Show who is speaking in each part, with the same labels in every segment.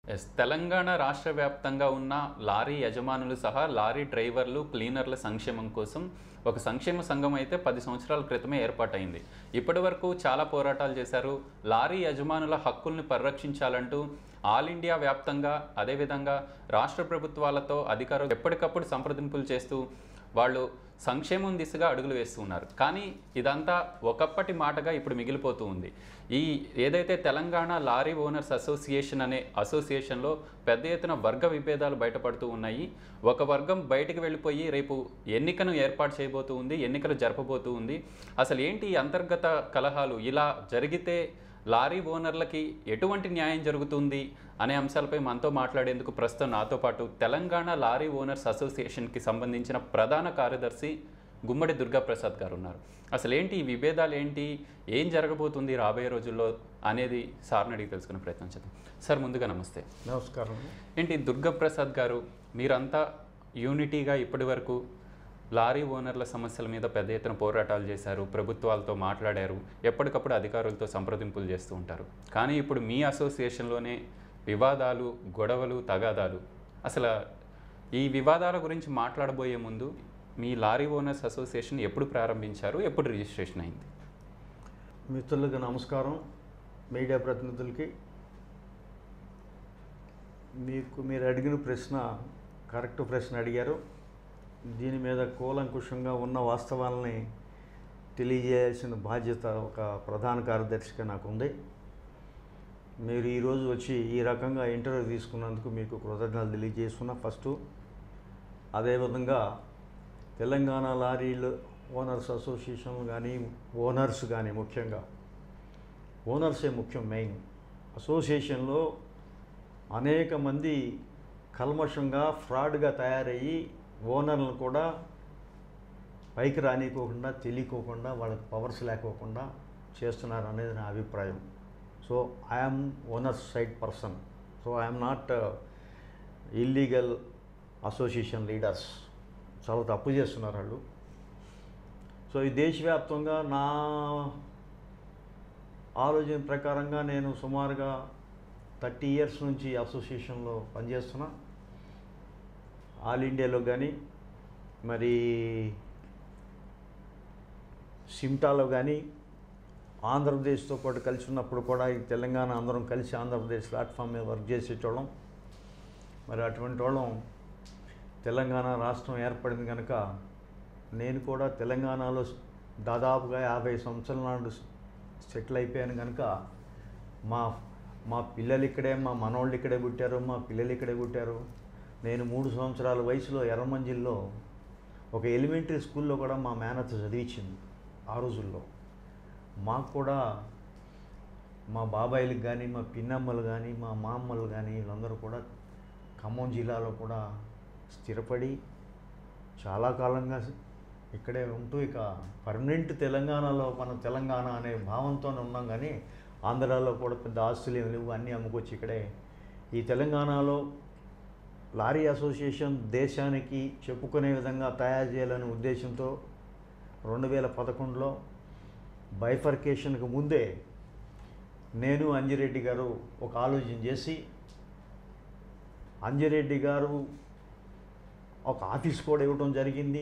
Speaker 1: Yes Telangana రాష్ట్ర వ్యాప్తంగా ఉన్న లారీ యజమానులు సహా లారీ డ్రైవర్లు క్లీనర్ల సంక్షేమం కోసం ఒక సంక్షేమ సంఘం అయితే పది సంవత్సరాల క్రితమే ఏర్పాటైంది ఇప్పటి వరకు చాలా పోరాటాలు చేశారు లారీ యజమానుల హక్కుల్ని పరిరక్షించాలంటూ ఆల్ ఇండియా వ్యాప్తంగా అదేవిధంగా రాష్ట్ర ప్రభుత్వాలతో అధికారులు ఎప్పటికప్పుడు సంప్రదింపులు చేస్తూ వాళ్ళు సంక్షేమం దిశగా అడుగులు వేస్తూ ఉన్నారు కానీ ఇదంతా ఒకప్పటి మాటగా ఇప్పుడు మిగిలిపోతూ ఉంది ఈ ఏదైతే తెలంగాణ లారీ ఓనర్స్ అసోసియేషన్ అనే అసోసియేషన్లో పెద్ద ఎత్తున వర్గ విభేదాలు బయటపడుతూ ఉన్నాయి ఒక వర్గం బయటికి వెళ్ళిపోయి రేపు ఎన్నికను ఏర్పాటు చేయబోతూ ఉంది ఎన్నికలు జరపబోతూ ఉంది అసలు ఏంటి ఈ అంతర్గత కలహాలు ఇలా జరిగితే లారీ ఓనర్లకి ఎటువంటి న్యాయం జరుగుతుంది అనే అంశాలపై మనతో మాట్లాడేందుకు ప్రస్తుతం నాతో పాటు తెలంగాణ లారీ ఓనర్స్ అసోసియేషన్కి సంబంధించిన ప్రధాన కార్యదర్శి గుమ్మడి దుర్గాప్రసాద్ గారు ఉన్నారు అసలు ఏంటి ఈ విభేదాలు ఏంటి ఏం జరగబోతుంది రాబోయే రోజుల్లో అనేది సార్ని అడిగి తెలుసుకునే ప్రయత్నం చేద్దాం సార్ ముందుగా నమస్తే
Speaker 2: నమస్కారం
Speaker 1: ఏంటి దుర్గాప్రసాద్ గారు మీరంతా యూనిటీగా ఇప్పటి వరకు లారీ ఓనర్ల సమస్యల మీద పెద్ద ఎత్తున పోరాటాలు చేశారు ప్రభుత్వాలతో మాట్లాడారు ఎప్పటికప్పుడు అధికారులతో సంప్రదింపులు చేస్తూ ఉంటారు కానీ ఇప్పుడు మీ అసోసియేషన్లోనే వివాదాలు గొడవలు తగాదాలు అసలు ఈ వివాదాల గురించి మాట్లాడబోయే ముందు మీ లారీ ఓనర్స్ అసోసియేషన్ ఎప్పుడు ప్రారంభించారు ఎప్పుడు రిజిస్ట్రేషన్ అయింది
Speaker 2: మిత్రులకు నమస్కారం మీడియా ప్రతినిధులకి మీకు మీరు అడిగిన ప్రశ్న కరెక్ట్ ప్రశ్న అడిగారు దీని మీద కూలంకుషంగా ఉన్న వాస్తవాలని తెలియజేయాల్సిన బాధ్యత ఒక ప్రధాన కార్యదర్శిగా నాకు ఉంది మీరు ఈరోజు వచ్చి ఈ రకంగా ఇంటర్వ్యూ తీసుకున్నందుకు మీకు కృతజ్ఞతలు తెలియజేస్తున్నా ఫస్ట్ అదేవిధంగా తెలంగాణ లారీలు ఓనర్స్ అసోసియేషన్ కానీ ఓనర్స్ కానీ ముఖ్యంగా ఓనర్సే ముఖ్యం మెయిన్ అసోసియేషన్లో అనేక మంది కల్మషంగా ఫ్రాడ్గా తయారయ్యి ఓనర్లను కూడా పైకి రానికోకుండా తెలియకోకుండా వాళ్ళకి పవర్స్ లేకోకుండా చేస్తున్నారు అనేది నా అభిప్రాయం so I'm owners side person so I'm not illegal association leaders చాలా తప్పు చేస్తున్నారు వాళ్ళు సో ఈ దేశవ్యాప్తంగా నా ఆలోచన ప్రకారంగా నేను సుమారుగా థర్టీ ఇయర్స్ నుంచి అసోసియేషన్లో పనిచేస్తున్నా ఆల్ ఇండియాలో కానీ మరి సిమ్టాలో కానీ ఆంధ్రప్రదేశ్తో పాటు కలిసి ఉన్నప్పుడు కూడా ఈ తెలంగాణ అందరం కలిసి ఆంధ్రప్రదేశ్ ప్లాట్ఫామ్ మీద వర్క్ చేసేటోళ్ళం మరి అటువంటి వాళ్ళం తెలంగాణ రాష్ట్రం ఏర్పడింది కనుక నేను కూడా తెలంగాణలో దాదాపుగా యాభై సంవత్సరాల నాడు సెటిల్ అయిపోయాను కనుక మా మా పిల్లలు ఇక్కడే మా మనవాళ్ళు ఇక్కడే పుట్టారు మా పిల్లలు ఇక్కడే పుట్టారు నేను మూడు సంవత్సరాల వయసులో ఎర్రమంజిల్లో ఒక ఎలిమెంటరీ స్కూల్లో కూడా మా మేనత్ చదివించింది ఆ రోజుల్లో మాకు కూడా మా బాబాయిలకు కానీ మా పిన్నమ్మలు కానీ మా మామమ్మలు కానీ వీళ్ళందరూ కూడా ఖమ్మం జిల్లాలో కూడా స్థిరపడి చాలా కాలంగా ఇక్కడే ఉంటూ ఇక పర్మనెంట్ తెలంగాణలో మనం తెలంగాణ అనే భావంతోనే ఉన్నాం కానీ ఆంధ్రాలో కూడా పెద్ద ఆస్తులు ఏమి లేవు అన్నీ అమ్ముకొచ్చి ఇక్కడే ఈ తెలంగాణలో లారీ అసోసియేషన్ దేశానికి చెప్పుకునే విధంగా తయారు చేయాలనే ఉద్దేశంతో రెండు వేల పదకొండులో బైఫర్కేషన్కి ముందే నేను అంజిరెడ్డి గారు ఒక ఆలోచన చేసి అంజిరెడ్డి గారు ఒక ఆఫీస్ కూడా ఇవ్వడం జరిగింది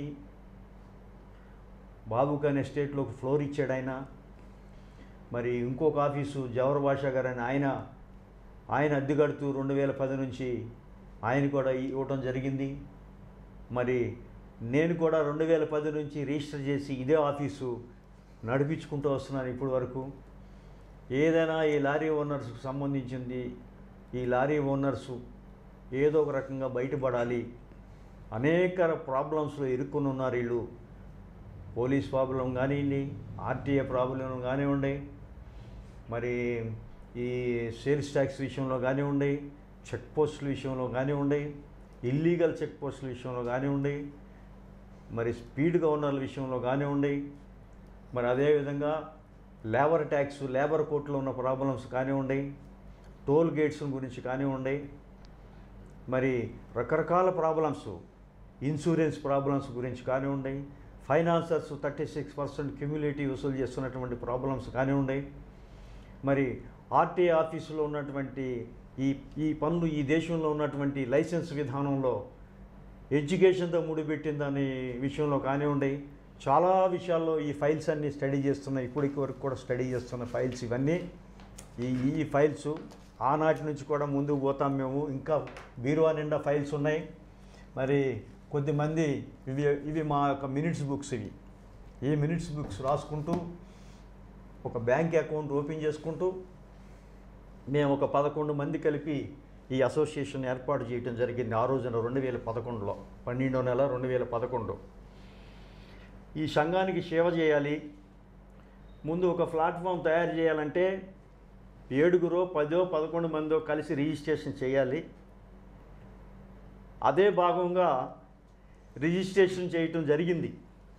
Speaker 2: బాబుకాన్ ఎస్టేట్లో ఒక ఫ్లోర్ ఇచ్చాడు ఆయన మరి ఇంకొక ఆఫీసు జవహర్ భాషా గారు అని ఆయన ఆయన అద్దె కడుతూ రెండు వేల పది నుంచి ఆయన కూడా ఇవ్వటం జరిగింది మరి నేను కూడా రెండు వేల పది నుంచి రిజిస్టర్ చేసి ఇదే ఆఫీసు నడిపించుకుంటూ వస్తున్నాను ఇప్పటి వరకు ఏదైనా ఈ లారీ ఓనర్స్కి సంబంధించింది ఈ లారీ ఓనర్సు ఏదో ఒక రకంగా బయటపడాలి అనేక ప్రాబ్లమ్స్లో ఇరుక్కుని ఉన్నారు వీళ్ళు పోలీస్ ప్రాబ్లం కానివ్వండి ఆర్టీఏ ప్రాబ్లం కానివ్వండి మరి ఈ సేల్స్ ట్యాక్స్ విషయంలో కానివ్వండి చెక్ పోస్టుల విషయంలో కానివ్వండి ఇల్లీగల్ చెక్ పోస్టుల విషయంలో కానివ్వండి మరి స్పీడ్గా ఉన్న విషయంలో కానివ్వండి మరి అదేవిధంగా లేబర్ ట్యాక్స్ లేబర్ కోర్టులో ఉన్న ప్రాబ్లమ్స్ కానివ్వండి టోల్ గేట్స్ గురించి కానివ్వండి మరి రకరకాల ప్రాబ్లమ్స్ ఇన్సూరెన్స్ ప్రాబ్లమ్స్ గురించి కానివ్వండి financers thirty six percent cumulative వసూలు చేస్తున్నటువంటి ప్రాబ్లమ్స్ కానివ్వండి మరి ఆర్టీఏ ఆఫీసులో ఉన్నటువంటి ఈ ఈ పనులు ఈ దేశంలో ఉన్నటువంటి లైసెన్స్ విధానంలో ఎడ్యుకేషన్తో ముడిపెట్టిన దాని విషయంలో కానివ్వండి చాలా విషయాల్లో ఈ ఫైల్స్ అన్నీ స్టడీ చేస్తున్న ఇప్పటికి వరకు కూడా స్టడీ చేస్తున్న ఫైల్స్ ఇవన్నీ ఈ ఈ ఫైల్స్ ఆనాటి నుంచి కూడా ముందుకు పోతాం మేము ఇంకా బీరువా నిండా ఫైల్స్ ఉన్నాయి మరి కొద్దిమంది ఇవి ఇవి మా యొక్క మినిట్స్ బుక్స్ ఇవి ఈ మినిట్స్ బుక్స్ రాసుకుంటూ ఒక బ్యాంక్ అకౌంట్ ఓపెన్ చేసుకుంటూ మేము ఒక పదకొండు మంది కలిపి ఈ అసోసియేషన్ ఏర్పాటు చేయడం జరిగింది ఆ రోజున రెండు వేల పదకొండులో పన్నెండో నెల రెండు వేల పదకొండు ఈ సంఘానికి సేవ చేయాలి ముందు ఒక ప్లాట్ఫామ్ తయారు చేయాలంటే ఏడుగురో పదో పదకొండు మందో కలిసి రిజిస్ట్రేషన్ చేయాలి అదే భాగంగా రిజిస్ట్రేషన్ చేయటం జరిగింది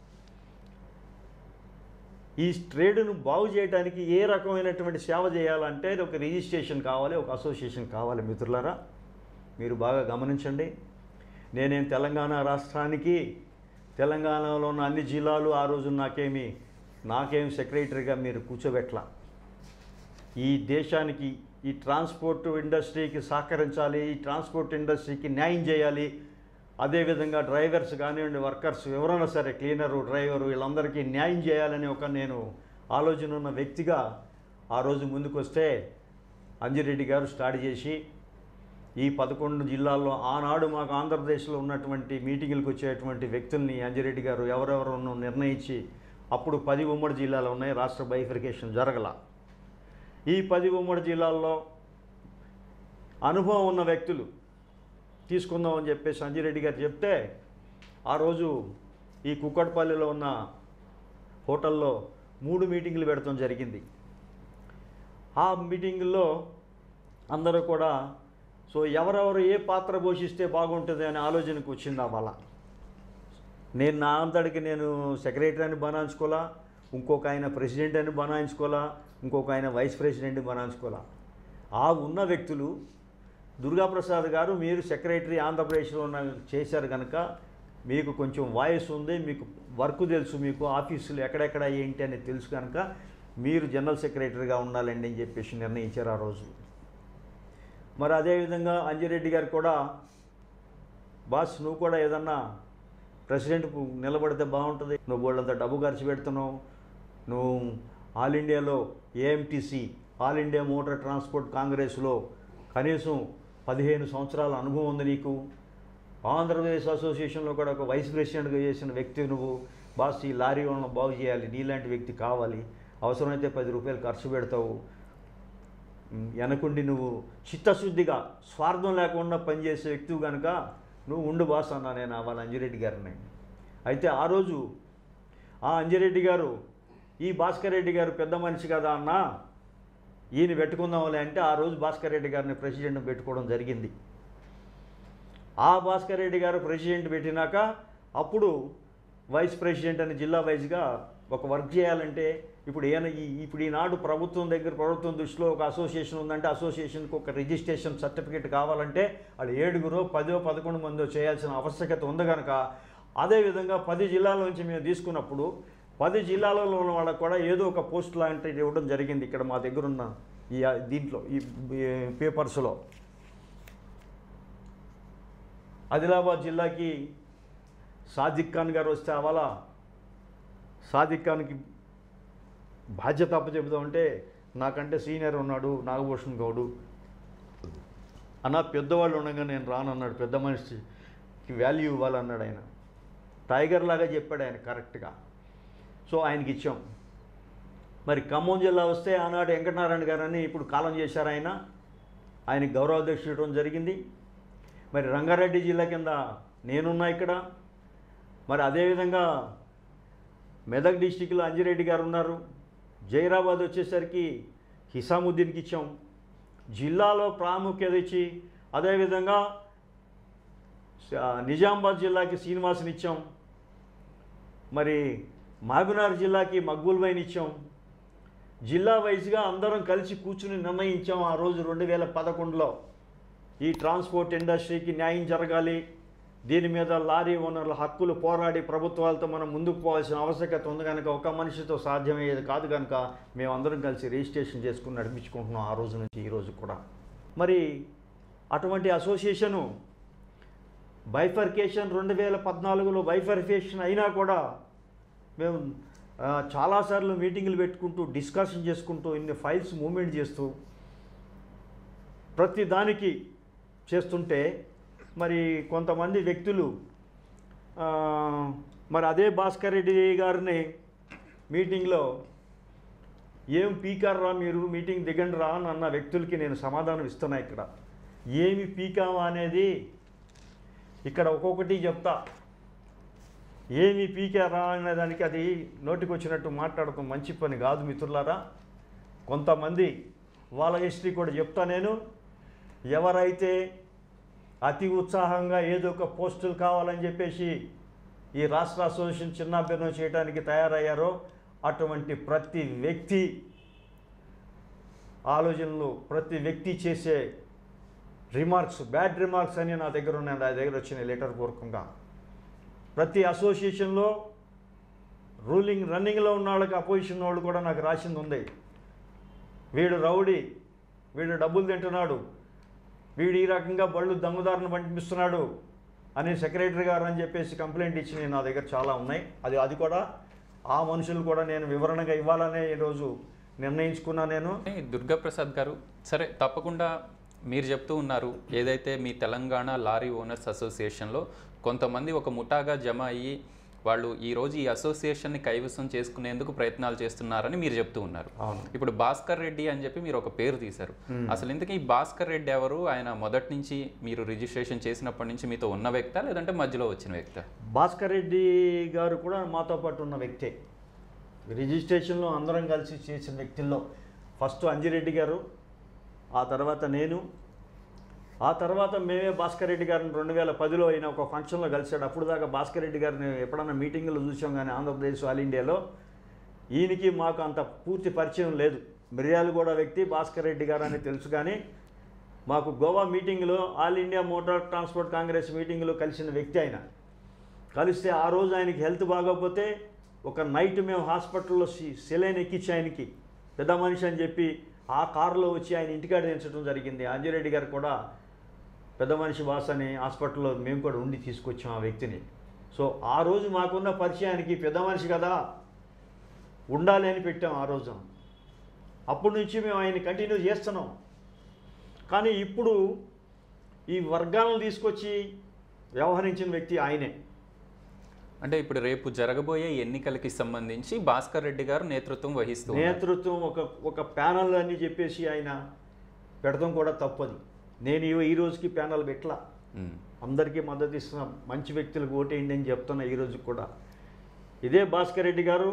Speaker 2: ఈ ట్రేడ్ను బాగు చేయడానికి ఏ రకమైనటువంటి సేవ చేయాలంటే ఒక రిజిస్ట్రేషన్ కావాలి ఒక అసోసియేషన్ కావాలి మిత్రులారా మీరు బాగా గమనించండి నేనేం తెలంగాణ రాష్ట్రానికి తెలంగాణలో ఉన్న అన్ని జిల్లాలు ఆ రోజు నాకేమి నాకేం సెక్రటరీగా మీరు కూర్చోబెట్టలా ఈ దేశానికి ఈ ట్రాన్స్పోర్ట్ ఇండస్ట్రీకి సహకరించాలి ఈ ట్రాన్స్పోర్ట్ ఇండస్ట్రీకి న్యాయం చేయాలి అదేవిధంగా డ్రైవర్స్ కానివ్వండి వర్కర్స్ ఎవరైనా సరే క్లీనరు డ్రైవరు వీళ్ళందరికీ న్యాయం చేయాలని ఒక నేను ఆలోచన ఉన్న వ్యక్తిగా ఆ రోజు ముందుకు వస్తే అంజిరెడ్డి గారు స్టార్ట్ చేసి ఈ పదకొండు జిల్లాల్లో ఆనాడు మాకు ఆంధ్రప్రదేశ్లో ఉన్నటువంటి మీటింగులకు వచ్చేటువంటి వ్యక్తుల్ని అంజిరెడ్డి గారు ఎవరెవరు నిర్ణయించి అప్పుడు పది ఉమ్మడి జిల్లాలు ఉన్నాయి రాష్ట్ర బైఫికేషన్ జరగల ఈ పది ఉమ్మడి జిల్లాల్లో అనుభవం ఉన్న వ్యక్తులు తీసుకుందామని చెప్పేసి అంజిరెడ్డి గారు చెప్తే ఆ రోజు ఈ కుక్కట్పల్లిలో ఉన్న హోటల్లో మూడు మీటింగులు పెడతాం జరిగింది ఆ మీటింగుల్లో అందరూ కూడా సో ఎవరెవరు ఏ పాత్ర పోషిస్తే బాగుంటుంది అనే ఆలోచనకు వచ్చింది ఆ వాళ్ళ నేను నా అంతటికి నేను సెక్రటరీ అని బనాయించుకోవాలా ఇంకొక ఆయన ప్రెసిడెంట్ అని బనాయించుకోవాలా ఇంకొక ఆయన వైస్ ప్రెసిడెంట్ బనాయించుకోవాలా ఆ ఉన్న వ్యక్తులు దుర్గాప్రసాద్ గారు మీరు సెక్రటరీ ఆంధ్రప్రదేశ్లో ఉన్న చేశారు కనుక మీకు కొంచెం వాయిస్ ఉంది మీకు వర్క్ తెలుసు మీకు ఆఫీసులు ఎక్కడెక్కడ ఏంటి అనేది తెలుసు కనుక మీరు జనరల్ సెక్రటరీగా ఉండాలండి అని చెప్పేసి నిర్ణయించారు ఆ రోజు మరి అదేవిధంగా అంజిరెడ్డి గారు కూడా బాస్ నువ్వు కూడా ఏదన్నా ప్రెసిడెంట్ నిలబడితే బాగుంటుంది నువ్వు వాళ్ళంతా డబ్బు ఖర్చు పెడుతున్నావు నువ్వు ఆల్ ఇండియాలో AMTC all India motor transport కాంగ్రెస్లో కనీసం పదిహేను సంవత్సరాల అనుభవం ఉంది నీకు ఆంధ్రప్రదేశ్ అసోసియేషన్లో కూడా ఒక వైస్ ప్రెసిడెంట్గా చేసిన వ్యక్తి నువ్వు బాస్ ఈ లారీ వాళ్ళని బాగు చేయాలి నీలాంటి వ్యక్తి కావాలి అవసరమైతే పది రూపాయలు ఖర్చు పెడతావు ఉమ్, వెనకుండి నువ్వు చిత్తశుద్ధిగా స్వార్థం లేకుండా పనిచేసే వ్యక్తివి కనుక నువ్వు ఉండు బాస్ అన్నా నేను ఆ వాళ్ళ అంజిరెడ్డి గారిని అయితే ఆ రోజు ఆ అంజిరెడ్డి గారు ఈ భాస్కర్ రెడ్డి గారు పెద్ద మనిషి కదా అన్న ఈయన పెట్టుకుందాంలే అంటే ఆ రోజు భాస్కర్ రెడ్డి గారిని ప్రెసిడెంట్ పెట్టుకోవడం జరిగింది ఆ భాస్కర్ రెడ్డి గారు ప్రెసిడెంట్ పెట్టినాక అప్పుడు వైస్ ప్రెసిడెంట్ అని జిల్లా వైజ్గా ఒక వర్క్ చేయాలంటే ఇప్పుడు ఏన ఈ ఇప్పుడు ఈనాడు ప్రభుత్వం దగ్గర ప్రభుత్వం దృష్టిలో ఒక అసోసియేషన్ ఉందంటే అసోసియేషన్కి ఒక రిజిస్ట్రేషన్ సర్టిఫికేట్ కావాలంటే వాళ్ళు ఏడుగురో పదో పదకొండు మందో చేయాల్సిన ఆవశ్యకత ఉంది కనుక అదేవిధంగా పది జిల్లాల నుంచి మేము తీసుకున్నప్పుడు పది జిల్లాలలో ఉన్న వాళ్ళకు కూడా ఏదో ఒక పోస్ట్ లాంటిది ఇవ్వడం జరిగింది ఇక్కడ మా దగ్గర ఉన్న ఈ దీంట్లో ఈ ఈ పేపర్స్లో ఆదిలాబాద్ జిల్లాకి సాదిక్ ఖాన్ గారు వస్తే అవాల సాదిక్ ఖాన్కి బాధ్యత అప్పచెబుదామంటే నాకంటే సీనియర్ ఉన్నాడు నాగభూషణ్ గౌడు అన్న పెద్దవాళ్ళు ఉండగా నేను రానన్నాడు పెద్ద మనిషికి వాల్యూ ఇవ్వాలన్నాడు ఆయన టైగర్ లాగా చెప్పాడు ఆయన కరెక్ట్గా సో ఆయనకి ఇచ్చాం మరి ఖమ్మం జిల్లా వస్తే ఆనాడు వెంకటనారాయణ గారని ఇప్పుడు కాలం చేశారు ఆయన ఆయనకి గౌరవాధ్యక్షుడు ఇవ్వడం జరిగింది మరి రంగారెడ్డి జిల్లా కింద నేనున్నా ఇక్కడ మరి అదేవిధంగా మెదక్ డిస్టిక్లో అంజిరెడ్డి గారు ఉన్నారు జైరాబాద్ వచ్చేసరికి హిసాముద్దీన్కి ఇచ్చాం జిల్లాలో ప్రాముఖ్యత ఇచ్చి అదేవిధంగా స- నిజామాబాద్ జిల్లాకి శ్రీనివాసుని ఇచ్చాం మరి మహబూబ్నగర్ జిల్లాకి మక్బూల్ బైని ఇచ్చాం జిల్లా వైజ్గా అందరం కలిసి కూర్చుని నిర్ణయించాం ఆ రోజు రెండు వేల పదకొండులో ఈ ట్రాన్స్పోర్ట్ ఇండస్ట్రీకి న్యాయం జరగాలి దీని మీద లారీ ఓనర్ల హక్కులు పోరాడి ప్రభుత్వాలతో మనం ముందుకు పోవాల్సిన ఆవశ్యకత ఉంది కనుక ఒక మనిషితో సాధ్యమయ్యేది కాదు కనుక మేమందరం కలిసి రిజిస్ట్రేషన్ చేసుకుని నడిపించుకుంటున్నాం ఆ రోజు నుంచి ఈ రోజు కూడా మరి అటువంటి అసోసియేషను బైఫర్కేషన్ రెండు వేల పద్నాలుగులో బైఫర్కేషన్ అయినా కూడా మేము ఆ, చాలాసార్లు మీటింగులు పెట్టుకుంటూ డిస్కషన్ చేసుకుంటూ ఇన్ని ఫైల్స్ మూమెంట్ చేస్తూ ప్రతి దానికి చేస్తుంటే మరి కొంతమంది వ్యక్తులు ఆ, మరి అదే భాస్కర్ రెడ్డి గారిని మీటింగ్లో ఏం పీకారా మీరు మీటింగ్ దిగండి రా అని అన్న వ్యక్తులకి నేను సమాధానం ఇస్తున్నా ఇక్కడ ఏమి పీకామా అనేది ఇక్కడ ఒక్కొక్కటి చెప్తా ఏమి పీకారా అనే దానికి అది నోటికి వచ్చినట్టు మాట్లాడటం మంచి పని కాదు మిత్రులారా కొంతమంది వాళ్ళ హిస్టరీ కూడా చెప్తా నేను ఎవరైతే అతి ఉత్సాహంగా ఏదో ఒక పోస్టులు కావాలని చెప్పేసి ఈ రాష్ట్ర అసోసియేషన్ చిన్నాభిన్నం చేయడానికి తయారయ్యారో అటువంటి ప్రతి వ్యక్తి ఆలోచనలు ప్రతి వ్యక్తి చేసే రిమార్క్స్ బ్యాడ్ రిమార్క్స్ అని నా దగ్గర ఉన్నాయి నా దగ్గర వచ్చిన లెటర్ పూర్వకంగా ప్రతి అసోసియేషన్లో రూలింగ్ రన్నింగ్లో ఉన్న వాళ్ళకి అపోజిషన్ వాళ్ళు కూడా నాకు రాసింది ఉంది వీడు రౌడీ వీడు డబ్బులు తింటున్నాడు వీడు ఈ రకంగా బళ్ళు దొంగదారులను పంపిస్తున్నాడు అని సెక్రటరీ గారు అని చెప్పేసి కంప్లైంట్ ఇచ్చినవి నా దగ్గర చాలా ఉన్నాయి అది అది కూడా ఆ మనుషులు కూడా నేను వివరణగా ఇవ్వాలనే ఈరోజు నిర్ణయించుకున్నా నేను
Speaker 1: దుర్గాప్రసాద్ గారు సరే తప్పకుండా మీరు చెప్తూ ఉన్నారు ఏదైతే మీ తెలంగాణ లారీ ఓనర్స్ అసోసియేషన్లో కొంతమంది ఒక ముఠాగా జమ అయ్యి వాళ్ళు ఈ రోజు ఈ అసోసియేషన్ని కైవసం చేసుకునేందుకు ప్రయత్నాలు చేస్తున్నారని మీరు చెప్తూ ఉన్నారు
Speaker 2: అవును
Speaker 1: ఇప్పుడు భాస్కర్ రెడ్డి అని చెప్పి మీరు ఒక పేరు తీశారు అసలు ఇంతకీ ఈ భాస్కర్ రెడ్డి ఎవరు ఆయన మొదటి నుంచి మీరు రిజిస్ట్రేషన్ చేసినప్పటి నుంచి మీతో ఉన్న వ్యక్తా లేదంటే మధ్యలో వచ్చిన వ్యక్తా
Speaker 2: భాస్కర్ రెడ్డి గారు కూడా మాతో పాటు ఉన్న వ్యక్తే రిజిస్ట్రేషన్లో అందరం కలిసి చేసిన వ్యక్తుల్లో ఫస్ట్ అంజిరెడ్డి గారు ఆ తర్వాత నేను ఆ తర్వాత మేమే భాస్కర్ రెడ్డి గారిని రెండు వేల పదిలో అయిన ఒక ఫంక్షన్లో కలిశాడు అప్పుడు దాకా భాస్కర్ రెడ్డి గారిని ఎప్పుడన్నా మీటింగ్లో చూసాం కానీ ఆంధ్రప్రదేశ్ ఆల్ ఇండియాలో ఈయనకి మాకు అంత పూర్తి పరిచయం లేదు మిర్యాలగూడ వ్యక్తి భాస్కర్ రెడ్డి గారు అని తెలుసు కానీ మాకు గోవా మీటింగ్లో all India motor transport congress మీటింగ్లో కలిసిన వ్యక్తి ఆయన కలిస్తే ఆ రోజు ఆయనకి హెల్త్ బాగోకపోతే ఒక నైట్ మేము హాస్పిటల్లో సెలైన్ ఎక్కించి ఆయనకి పెద్ద మనిషి అని చెప్పి ఆ కారులో వచ్చి ఆయన ఇంటికాడ దించడం జరిగింది అంజిరెడ్డి గారు కూడా పెద్ద మనిషి బాస్ అని హాస్పిటల్లో మేము కూడా ఉండి తీసుకొచ్చాం ఆ వ్యక్తిని సో ఆ రోజు మాకున్న పరిచయానికి పెద్ద మనిషి కదా ఉండాలి అని పెట్టాం ఆ రోజు అప్పటి నుంచి మేము ఆయన కంటిన్యూ చేస్తున్నాం కానీ ఇప్పుడు ఈ వర్గాలను తీసుకొచ్చి వ్యవహరించిన వ్యక్తి ఆయనే
Speaker 1: అంటే ఇప్పుడు రేపు జరగబోయే ఎన్నికలకి సంబంధించి భాస్కర్ రెడ్డి గారు నేతృత్వం వహిస్తూ ఉన్నారు.
Speaker 2: నేతృత్వం ఒక ఒక ప్యానల్ అని చెప్పేసి ఆయన పెడతాం కూడా తప్పది నేను ఈ- ఈ రోజుకి ప్యానల్ పెట్టలా
Speaker 1: ఉమ్.
Speaker 2: అందరికీ మద్దతు ఇస్తున్న మంచి వ్యక్తులకు ఓటేయండి అని చెప్తున్నా ఈ రోజు కూడా ఇదే భాస్కర్ రెడ్డి గారు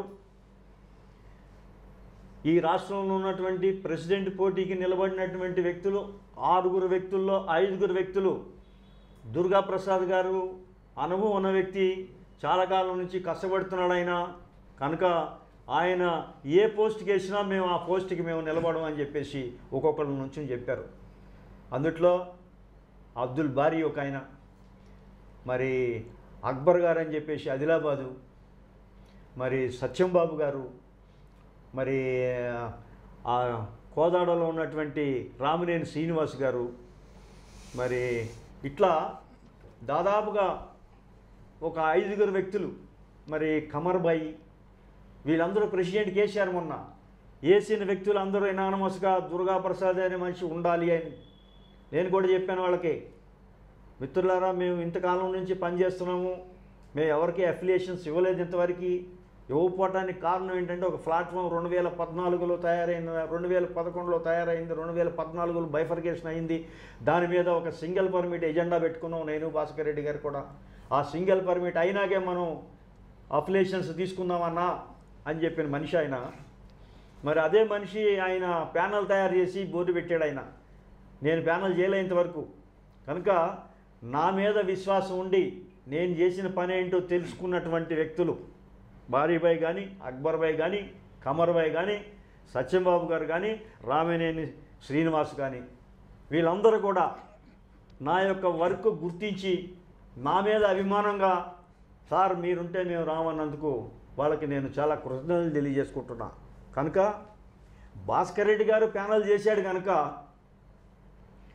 Speaker 2: ఈ రాష్ట్రంలో ఉన్నటువంటి ప్రెసిడెంట్ పోటీకి నిలబడినటువంటి వ్యక్తులు ఆరుగురు వ్యక్తుల్లో ఐదుగురు వ్యక్తులు దుర్గా ప్రసాద్ గారు అనుభవం ఉన్న వ్యక్తి చాలా కాలం నుంచి కష్టపడుతున్నాడు ఆయన కనుక ఆయన ఏ పోస్ట్కి వేసినా మేము ఆ పోస్ట్కి మేము నిలబడం అని చెప్పేసి ఒక్కొక్కరి నుంచి చెప్పారు అందుట్లో అబ్దుల్ బారీ ఒక ఆయన మరి అక్బర్ గారు అని చెప్పేసి ఆదిలాబాదు మరి సత్యం బాబు గారు మరి ఆ కోదాడలో ఉన్నటువంటి రామినేని శ్రీనివాస్ గారు మరి ఇట్లా దాదాపుగా ఒక ఐదుగురు వ్యక్తులు మరి కమర్బాయి వీళ్ళందరూ ప్రెసిడెంట్ కేసీఆర్ మొన్న వేసిన వ్యక్తులు అందరూ ఎనానమస్గా దుర్గా ప్రసాద్ అనే మనిషి ఉండాలి అని నేను కూడా చెప్పాను వాళ్ళకి మిత్రులారా మేము ఇంతకాలం నుంచి పనిచేస్తున్నాము మేము ఎవరికి అఫిలియేషన్స్ ఇవ్వలేదు ఇంతవరకు ఇవ్వకపోవటానికి కారణం ఏంటంటే ఒక ప్లాట్ఫామ్ రెండు వేల పద్నాలుగులో తయారైంది రెండు వేల పదకొండులో తయారైంది రెండు వేల పద్నాలుగులో బైఫర్కేషన్ అయింది దాని మీద ఒక సింగిల్ పర్మిట్ ఎజెండా పెట్టుకున్నాం నేను భాస్కర్ రెడ్డి గారు కూడా ఆ సింగిల్ పర్మిట్ అయినాకే మనం అఫిలియేషన్స్ తీసుకుందామన్నా అని చెప్పిన మనిషి ఆయన మరి అదే మనిషి ఆయన ప్యానల్ తయారు చేసి బోర్డు పెట్టాడు ఆయన నేను ప్యానల్ చేయలే ఇంతవరకు కనుక నా మీద విశ్వాసం ఉండి నేను చేసిన పని ఏంటో తెలుసుకున్నటువంటి వ్యక్తులు బారీబాయ్ కానీ అక్బర్ బాయ్ కానీ కమర్ బాయ్ కానీ సత్యంబాబు గారు కానీ రామినేని శ్రీనివాస్ కానీ వీళ్ళందరూ కూడా నా యొక్క వర్క్ గుర్తించి నా మీద అభిమానంగా సార్ మీరుంటే మేము రామన్నందుకు వాళ్ళకి నేను చాలా కృతజ్ఞతలు తెలియజేసుకుంటున్నా కనుక భాస్కర్ రెడ్డి గారు ప్యానల్ చేశాడు కనుక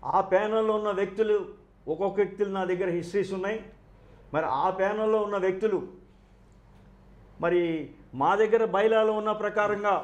Speaker 2: ఆ ప్యానల్లో ఉన్న వ్యక్తులు ఒక్కొక్క వ్యక్తులు నా దగ్గర హిస్టరీస్ ఉన్నాయి మరి ఆ ప్యానల్లో ఉన్న వ్యక్తులు మరి మా దగ్గర బైలాలో ఉన్న ప్రకారంగా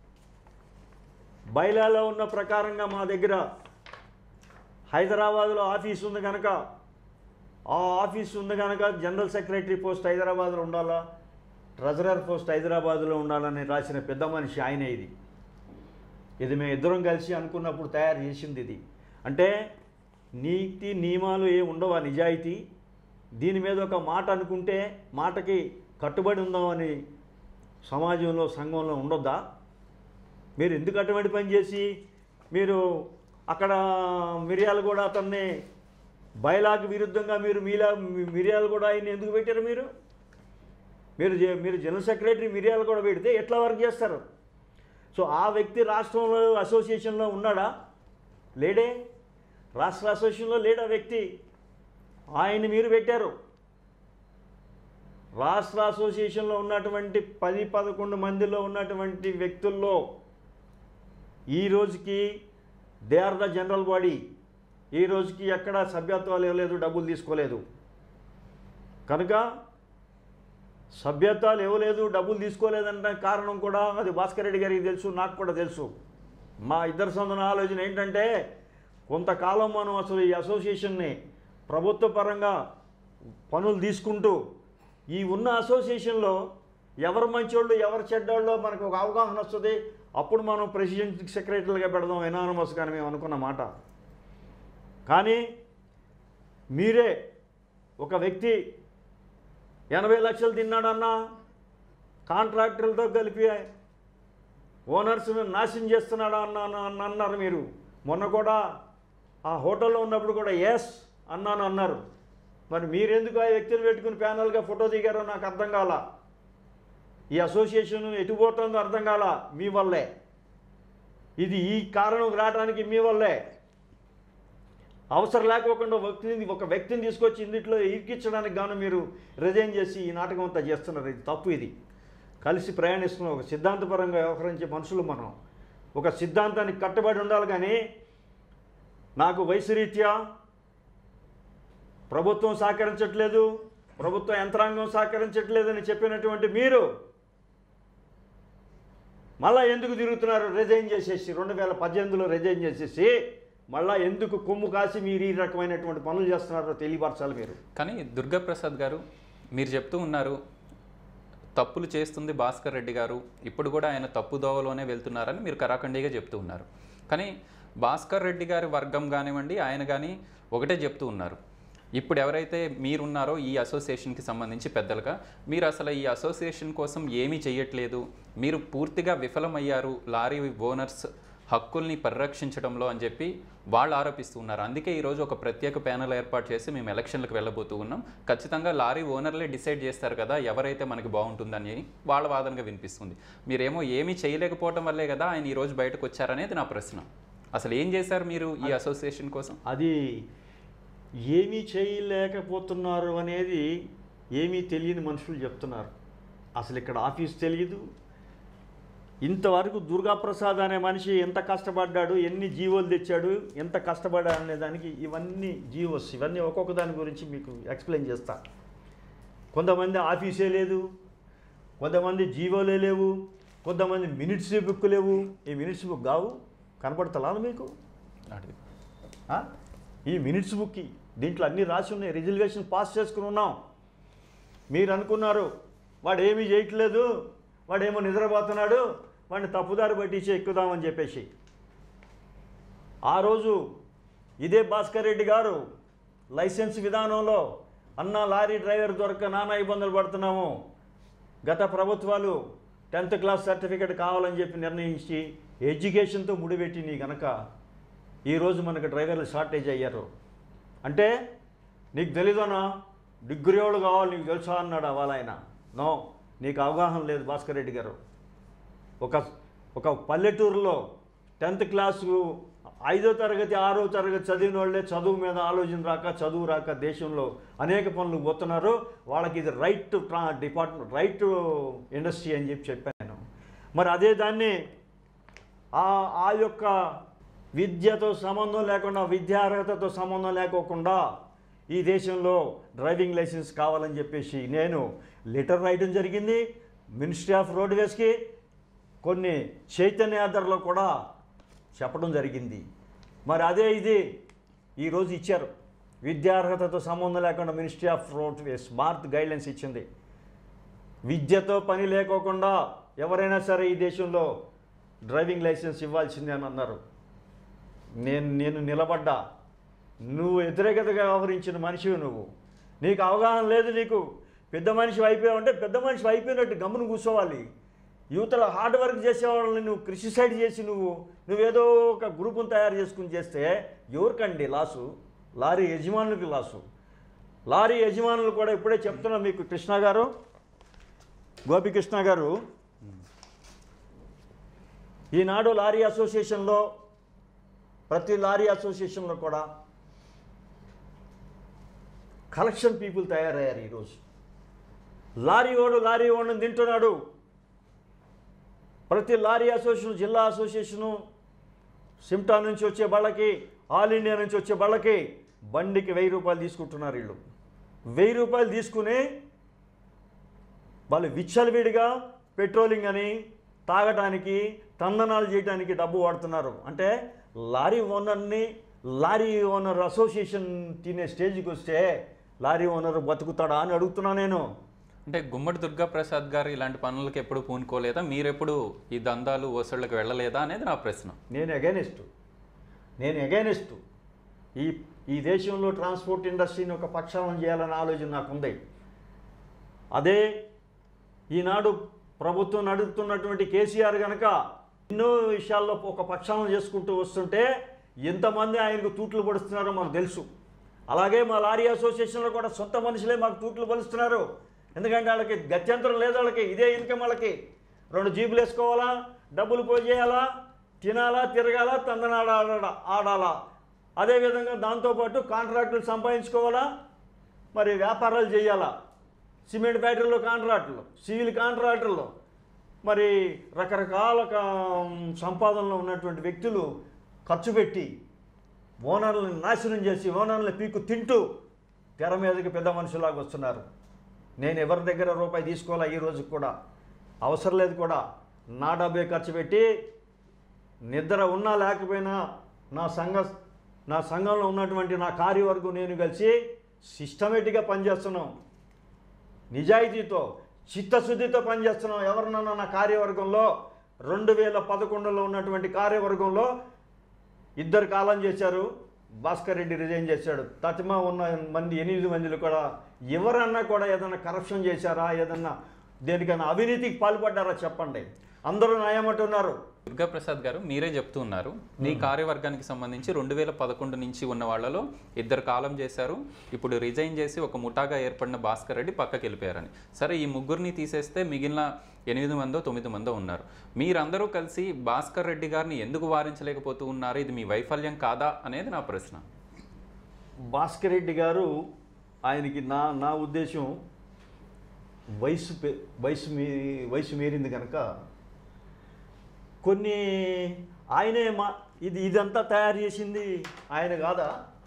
Speaker 2: బైలాలో ఉన్న ప్రకారంగా మా దగ్గర హైదరాబాద్లో ఆఫీస్ ఉంది కనుక ఆ ఆఫీస్ ఉంది కనుక జనరల్ సెక్రటరీ పోస్ట్ హైదరాబాద్లో ఉండాలా ట్రెజరర్ పోస్ట్ హైదరాబాద్లో ఉండాలని రాసిన పెద్ద మనిషి ఆయనే ఇది ఇది మేము ఇద్దరం కలిసి అనుకున్నప్పుడు తయారు చేసింది ఇది అంటే నీతి నియమాలు ఏ ఉండవా నిజాయితీ దీని మీద ఒక మాట అనుకుంటే మాటకి కట్టుబడి ఉందామని సమాజంలో సంఘంలో ఉండొద్దా మీరు ఎందుకు అటువంటి పని చేసి మీరు అక్కడ మిరియాలు కూడా అతన్ని బయలాకు విరుద్ధంగా మీరు మీలా మిరియాలు కూడా ఆయన ఎందుకు పెట్టారు మీరు మీరు జే- మీరు జనరల్ సెక్రటరీ మిరియాలు కూడా పెడితే ఎట్లా వర్క్ చేస్తారు సో ఆ వ్యక్తి రాష్ట్రంలో అసోసియేషన్లో ఉన్నాడా లేడే రాష్ట్ర అసోసియేషన్లో లేడా వ్యక్తి ఆయన్ని మీరు పెట్టారు రాష్ట్ర అసోసియేషన్లో ఉన్నటువంటి పది పదకొండు మందిలో ఉన్నటువంటి వ్యక్తుల్లో ఈ రోజుకి they are the general body ఈ రోజుకి ఎక్కడ సభ్యత్వాలు ఇవ్వలేదు డబ్బులు తీసుకోలేదు కనుక సభ్యత్వాలు ఇవ్వలేదు డబ్బులు తీసుకోలేదన్న కారణం కూడా అది భాస్కర్ రెడ్డి గారికి తెలుసు నాకు కూడా తెలుసు మా ఇద్దరు సందన ఆలోచన ఏంటంటే కొంతకాలం మనం అసలు ఈ అసోసియేషన్ని ప్రభుత్వ పరంగా పనులు తీసుకుంటూ ఈ ఉన్న అసోసియేషన్లో ఎవరు మంచోళ్ళు ఎవరు చెడ్డోళ్ళో మనకు ఒక అవగాహన వస్తుంది అప్పుడు మనం ప్రెసిడెంట్ సెక్రటరీలుగా పెడదాం ఎనానమస్ కానీ మేము అనుకున్న మాట కానీ మీరే ఒక వ్యక్తి ఎనభై లక్షలు తిన్నాడన్నా కాంట్రాక్టర్లతో కలిపి ఓనర్స్ని నాశనం చేస్తున్నాడా అన్న అన్న- అన్న అన్నారు మీరు మొన్న కూడా ఆ హోటల్లో ఉన్నప్పుడు కూడా ఎస్ అన్నాను అన్నారు మరి మీరెందుకు ఆ వ్యక్తిని పెట్టుకుని ప్యానల్గా ఫోటో దిగారో నాకు అర్థం కాల ఈ అసోసియేషన్ ఎటుపోతుందో అర్థం కాల మీ వల్లే ఇది ఈ కారణం రావడానికి మీ వల్లే అవసరం లేకోకుండా ఒక వ్యక్తిని ఒక వ్యక్తిని తీసుకొచ్చి ఇందుట్లో ఇరికించడానికి గాను మీరు రిజైన్ చేసి ఈ నాటకం అంతా చేస్తున్నారు ఇది తప్పు ఇది కలిసి ప్రయాణిస్తున్నాం ఒక సిద్ధాంతపరంగా వ్యవహరించే మనుషులు మనం ఒక సిద్ధాంతానికి కట్టుబడి ఉండాలి కానీ నాకు వయసు రీత్యా ప్రభుత్వం సహకరించట్లేదు ప్రభుత్వ యంత్రాంగం సహకరించట్లేదని చెప్పినటువంటి మీరు మళ్ళా ఎందుకు తిరుగుతున్నారు రిజైన్ చేసేసి రెండు వేల పద్దెనిమిదిలో రిజైన్ చేసేసి మళ్ళా ఎందుకు కొమ్ము కాసి మీరు ఈ రకమైనటువంటి పనులు చేస్తున్నారో తెలియపరచాలి మీరు
Speaker 1: కానీ దుర్గాప్రసాద్ గారు మీరు చెప్తూ ఉన్నారు తప్పులు చేస్తుంది భాస్కర్ రెడ్డి గారు ఇప్పుడు కూడా ఆయన తప్పు దోవలోనే వెళ్తున్నారని మీరు కరాఖండిగా చెప్తూ ఉన్నారు కానీ భాస్కర్ రెడ్డి గారి వర్గం కానివ్వండి ఆయన కానీ ఒకటే చెప్తూ ఉన్నారు ఇప్పుడు ఎవరైతే మీరున్నారో ఈ అసోసియేషన్కి సంబంధించి పెద్దలుగా మీరు అసలు ఈ అసోసియేషన్ కోసం ఏమీ చేయట్లేదు మీరు పూర్తిగా విఫలమయ్యారు లారీ ఓనర్స్ హక్కుల్ని పరిరక్షించడంలో అని చెప్పి వాళ్ళు ఆరోపిస్తూ ఉన్నారు అందుకే ఈరోజు ఒక ప్రత్యేక ప్యానెల్ ఏర్పాటు చేసి మేము ఎలక్షన్లకు వెళ్ళబోతూ ఉన్నాం ఖచ్చితంగా లారీ ఓనర్లే డిసైడ్ చేస్తారు కదా ఎవరైతే మనకి బాగుంటుందని వాళ్ళ వాదనగా వినిపిస్తుంది మీరేమో ఏమీ చేయలేకపోవడం వల్లే కదా ఆయన ఈరోజు బయటకు వచ్చారనేది నా ప్రశ్న అసలు ఏం చేశారు మీరు ఈ అసోసియేషన్ కోసం
Speaker 2: అది ఏమీ చేయలేకపోతున్నారు అనేది ఏమీ తెలియని మనుషులు చెప్తున్నారు అసలు ఇక్కడ ఆఫీస్ తెలియదు ఇంతవరకు దుర్గాప్రసాద్ అనే మనిషి ఎంత కష్టపడ్డాడు ఎన్ని జీవోలు తెచ్చాడు ఎంత కష్టపడ్డాడు అనే దానికి ఇవన్నీ జీవోస్ ఇవన్నీ ఒక్కొక్క దాని గురించి మీకు ఎక్స్ప్లెయిన్ చేస్తా కొంతమంది ఆఫీసే లేదు కొంతమంది జీవోలే లేవు కొంతమంది మినిట్స్ బుక్ లేవు ఈ మినిట్స్ బుక్ కావు కనపడతలా మీకు
Speaker 1: అడిగి
Speaker 2: ఆ? ఈ మినిట్స్ బుక్కి దీంట్లో అన్నీ రాసి ఉన్నాయి రిజర్వేషన్ పాస్ చేసుకుని ఉన్నాం మీరు అనుకున్నారు వాడు ఏమీ చేయట్లేదు వాడేమో నిద్రపోతున్నాడు వాడిని తప్పుదారి పట్టించి ఎక్కుదామని చెప్పేసి ఆ రోజు ఇదే భాస్కర్ రెడ్డి గారు లైసెన్స్ విధానంలో అన్న లారీ డ్రైవర్ దొరక నానా ఇబ్బందులు పడుతున్నాము గత ప్రభుత్వాలు టెన్త్ క్లాస్ సర్టిఫికేట్ కావాలని చెప్పి నిర్ణయించి ఎడ్యుకేషన్తో ముడిపెట్టి నీ గనక ఈరోజు మనకు డ్రైవర్లు షార్టేజ్ అయ్యారు అంటే నీకు తెలీదనా డిగ్రీ వాళ్ళు కావాలి నీకు తెలుసా అన్నాడు అవాళ ఆయన నో నీకు అవగాహన లేదు భాస్కర్ రెడ్డి గారు ఒక ఒక పల్లెటూరులో టెన్త్ క్లాసు ఐదో తరగతి ఆరో తరగతి చదివిన వాళ్ళే చదువు మీద ఆలోచన రాక చదువు రాక దేశంలో అనేక పనులు పోతున్నారు వాళ్ళకి ఇది రైట్ ట్రా డిపార్ట్మెంట్ రైట్ ఇండస్ట్రీ అని చెప్పి చెప్పాను మరి అదే దాన్ని ఆ ఆ యొక్క విద్యతో సంబంధం లేకుండా విద్యార్హతతో సంబంధం లేకోకుండా ఈ దేశంలో డ్రైవింగ్ లైసెన్స్ కావాలని చెప్పేసి నేను లెటర్ రాయడం జరిగింది మినిస్ట్రీ ఆఫ్ రోడ్వేస్కి కొన్ని చైతన్యాధరలో కూడా చెప్పడం జరిగింది మరి అదే ఇది ఈరోజు ఇచ్చారు విద్యార్హతతో సంబంధం లేకుండా ministry of roadways Bharat guidelines ఇచ్చింది విద్యతో పని లేకోకుండా ఎవరైనా సరే ఈ దేశంలో డ్రైవింగ్ లైసెన్స్ ఇవ్వాల్సిందే అని అన్నారు నేను నేను నిలబడ్డా నువ్వు వ్యతిరేకతగా వ్యవహరించిన మనిషివి నువ్వు నీకు అవగాహన లేదు నీకు పెద్ద మనిషి అయిపోయావంటే పెద్ద మనిషి అయిపోయినట్టు గమ్మును కూర్చోవాలి యువతలో హార్డ్ వర్క్ చేసేవాళ్ళని నువ్వు క్రిటిసైడ్ చేసి నువ్వు నువ్వేదో ఒక గ్రూపును తయారు చేసుకుని చేస్తే ఎవరికండి లాసు లారీ యజమానులకి లాసు లారీ యజమానులు కూడా ఇప్పుడే చెప్తున్నా మీకు కృష్ణ గారు గోపికృష్ణ గారు ఈనాడు లారీ అసోసియేషన్లో ప్రతి లారీ అసోసియేషన్లో కూడా కలెక్షన్ పీపుల్ తయారయ్యారు ఈరోజు లారీ ఓడు లారీ ఓడిని తింటున్నాడు ప్రతి లారీ అసోసియేషన్ జిల్లా అసోసియేషను సిమ్టా నుంచి వచ్చే బళ్ళకి ఆల్ ఇండియా నుంచి వచ్చే బళ్ళకి బండికి వెయ్యి రూపాయలు తీసుకుంటున్నారు వీళ్ళు వెయ్యి రూపాయలు తీసుకుని వాళ్ళు విచ్చలవిడిగా పెట్రోలింగ్ అని తాగటానికి తందనాలు చేయడానికి డబ్బు వాడుతున్నారు అంటే లారీ ఓనర్ని లారీ ఓనర్ అసోసియేషన్ తినే స్టేజ్కి వస్తే లారీ ఓనర్ బతుకుతాడా అని అడుగుతున్నా నేను
Speaker 1: అంటే గుమ్మడి దుర్గా ప్రసాద్ గారు ఇలాంటి పనులకు ఎప్పుడు పూనుకోలేదా మీరెప్పుడు ఈ దందాలు ఓసళ్ళకి వెళ్ళలేదా అనేది నా ప్రశ్న
Speaker 2: నేను అగైనెస్ట్ నేను అగైనెస్ట్ ఈ ఈ దేశంలో ట్రాన్స్పోర్ట్ ఇండస్ట్రీని ఒక పక్షాలను చేయాలన్న ఆలోచన నాకుంది అదే ఈనాడు ప్రభుత్వం నడుపుతున్నటువంటి కేసీఆర్ కనుక ఎన్నో విషయాల్లో ఒక పక్షాలను చేసుకుంటూ వస్తుంటే ఎంతమంది ఆయనకు తూట్లు పడుస్తున్నారో మాకు తెలుసు అలాగే మా లారీ అసోసియేషన్లో కూడా సొంత మనుషులే మాకు తూట్లు పలుస్తున్నారు ఎందుకంటే వాళ్ళకి గత్యంతరం లేదు వాళ్ళకి ఇదే ఇన్కమ్ వాళ్ళకి రెండు జీబులు వేసుకోవాలా డబ్బులు పో చేయాలా తినాలా తిరగాల తందనాడ ఆడాలా ఆడాలా అదేవిధంగా దాంతోపాటు కాంట్రాక్టులు సంపాదించుకోవాలా మరి వ్యాపారాలు చేయాలా సిమెంట్ ఫ్యాక్టరీలో కాంట్రాక్టులు సివిల్ కాంట్రాక్టర్లు మరి రకరకాల కా- సంపాదనలో ఉన్నటువంటి వ్యక్తులు ఖర్చు పెట్టి ఓనర్లను నాశనం చేసి ఓనర్లను పీకు తింటూ తెర మీదకి పెద్ద మనుషులాగా వస్తున్నారు నేను ఎవరి దగ్గర రూపాయి తీసుకోవాలా ఈ రోజు కూడా అవసరం లేదు కూడా నా డబ్బే ఖర్చు పెట్టి నిద్ర ఉన్నా లేకపోయినా నా సంఘ నా సంఘంలో ఉన్నటువంటి నా కార్యవర్గం నేను కలిసి సిస్టమేటిక్గా పనిచేస్తున్నాం నిజాయితీతో చిత్తశుద్ధితో పనిచేస్తున్నాం ఎవరినన్నా నా కార్యవర్గంలో రెండు వేల పదకొండులో ఉన్నటువంటి కార్యవర్గంలో ఇద్దరు కాలం చేశారు భాస్కర్ రెడ్డి రిజైన్ చేశాడు తతిమా ఉన్న మంది ఎనిమిది మందిలో కూడా ఎవరన్నా కూడా ఏదన్నా కరప్షన్ చేశారా ఏదన్నా దేనికైనా అవినీతికి పాల్పడ్డారా చెప్పండి అందరూ న్యాయమంటున్నారు
Speaker 1: దుర్గా ప్రసాద్ గారు మీరే చెప్తూ ఉన్నారు మీ కార్యవర్గానికి సంబంధించి రెండు వేల పదకొండు నుంచి ఉన్న వాళ్ళలో ఇద్దరు కాలం చేశారు ఇప్పుడు రిజైన్ చేసి ఒక ముఠాగా ఏర్పడిన భాస్కర్ రెడ్డి పక్కకి వెళ్ళిపోయారని సరే ఈ ముగ్గురిని తీసేస్తే మిగిలిన ఎనిమిది మందో తొమ్మిది మందో ఉన్నారు మీరందరూ కలిసి భాస్కర్ రెడ్డి గారిని ఎందుకు వారించలేకపోతూ ఉన్నారు ఇది మీ వైఫల్యం కాదా అనేది నా ప్రశ్న
Speaker 2: భాస్కర్ రెడ్డి గారు ఆయనకి నా నా ఉద్దేశం వయసు పె- వయసు మీ వయసు మీరింది కనుక కొన్ని ఆయనే మా ఇది ఇదంతా తయారు చేసింది ఆయన కాదా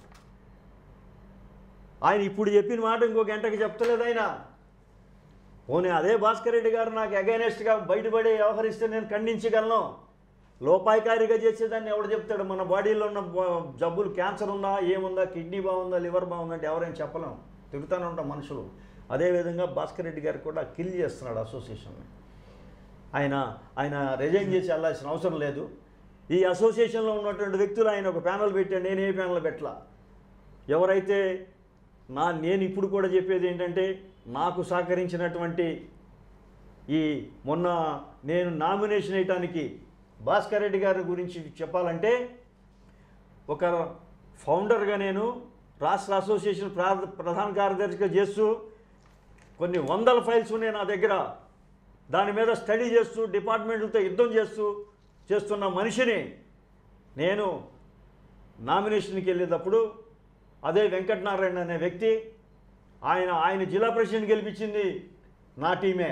Speaker 2: ఆయన ఇప్పుడు చెప్పిన మాట ఇంకో గంటకి చెప్తలేదు ఆయన పోనీ అదే భాస్కర్ రెడ్డి గారు నాకు అగైనెస్ట్గా బయటపడి వ్యవహరిస్తే నేను ఖండించగలను లోపాయికారిగా చేసేదాన్ని ఎవడు చెప్తాడు మన బాడీలో ఉన్న బ- జబ్బులు క్యాన్సర్ ఉందా ఏముందా కిడ్నీ బాగుందా లివర్ బాగుందంటే ఎవరైనా చెప్పలేం తిరుగుతూనే ఉంటాం మనుషులు అదేవిధంగా భాస్కర్ రెడ్డి గారు కూడా కిల్ చేస్తున్నాడు అసోసియేషన్ని ఆయన ఆయన రిజైన్ చేసి వెళ్ళాల్సిన అవసరం లేదు ఈ అసోసియేషన్లో ఉన్నటువంటి వ్యక్తులు ఆయన ఒక ప్యానల్ పెట్టాడు నేను ఏ ప్యానల్ పెట్టలా ఎవరైతే నా నేను ఇప్పుడు కూడా చెప్పేది ఏంటంటే నాకు సహకరించినటువంటి ఈ మొన్న నేను నామినేషన్ వేయటానికి భాస్కర్ రెడ్డి గారి గురించి చెప్పాలంటే ఒక ఫౌండర్గా నేను రాష్ట్ర అసోసియేషన్ ప్రా- ప్రధాన కార్యదర్శిగా చేస్తూ కొన్ని వందల ఫైల్స్ ఉన్నాయి నా దగ్గర దాని మీద స్టడీ చేస్తూ డిపార్ట్మెంట్లతో యుద్ధం చేస్తూ చేస్తున్న మనిషిని నేను నామినేషన్కి వెళ్ళేటప్పుడు అదే వెంకటనారాయణ అనే వ్యక్తి ఆయన ఆయన జిల్లా ప్రెసిడెంట్ గెలిపించింది నా టీమే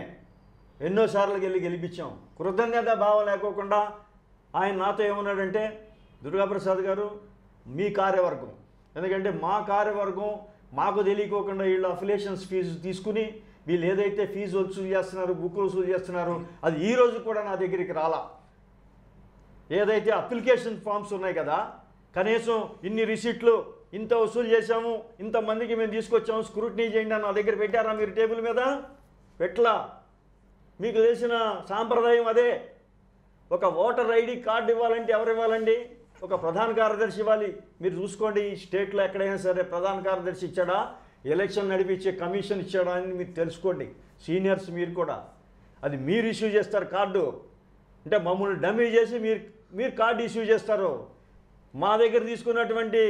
Speaker 2: ఎన్నోసార్లు వెళ్ళి గెలిపించాం కృతజ్ఞత భావం లేకోకుండా ఆయన నాతో ఏమన్నాడంటే దుర్గాప్రసాద్ గారు మీ కార్యవర్గం ఎందుకంటే మా కార్యవర్గం మాకు తెలియకోకుండా వీళ్ళు అఫిలియేషన్స్ ఫీజు తీసుకుని వీళ్ళు ఏదైతే ఫీజు వసూలు చేస్తున్నారు బుక్కులు వసూలు చేస్తున్నారు అది ఈ రోజు కూడా నా దగ్గరికి రాలా ఏదైతే అప్లికేషన్ ఫామ్స్ ఉన్నాయి కదా కనీసం ఇన్ని రిసీట్లు ఇంత వసూలు చేశాము ఇంతమందికి మేము తీసుకొచ్చాము స్క్రూటినీ చేయండి అని నా దగ్గర పెట్టారా మీరు టేబుల్ మీద పెట్టలా మీకు తెలిసిన సాంప్రదాయం అదే ఒక ఓటర్ ఐడి కార్డు ఇవ్వాలంటే ఎవరు ఇవ్వాలండి ఒక ప్రధాన కార్యదర్శి ఇవ్వాలి మీరు చూసుకోండి ఈ స్టేట్లో ఎక్కడైనా సరే ప్రధాన కార్యదర్శి ఇచ్చాడా ఎలక్షన్ నడిపించే కమిషన్ ఇచ్చాడా అని మీరు తెలుసుకోండి సీనియర్స్ మీరు కూడా అది మీరు ఇష్యూ చేస్తారు కార్డు అంటే మమ్మల్ని డమ్మీ చేసి మీరు మీరు కార్డు ఇష్యూ చేస్తారు మా దగ్గర తీసుకున్నటువంటి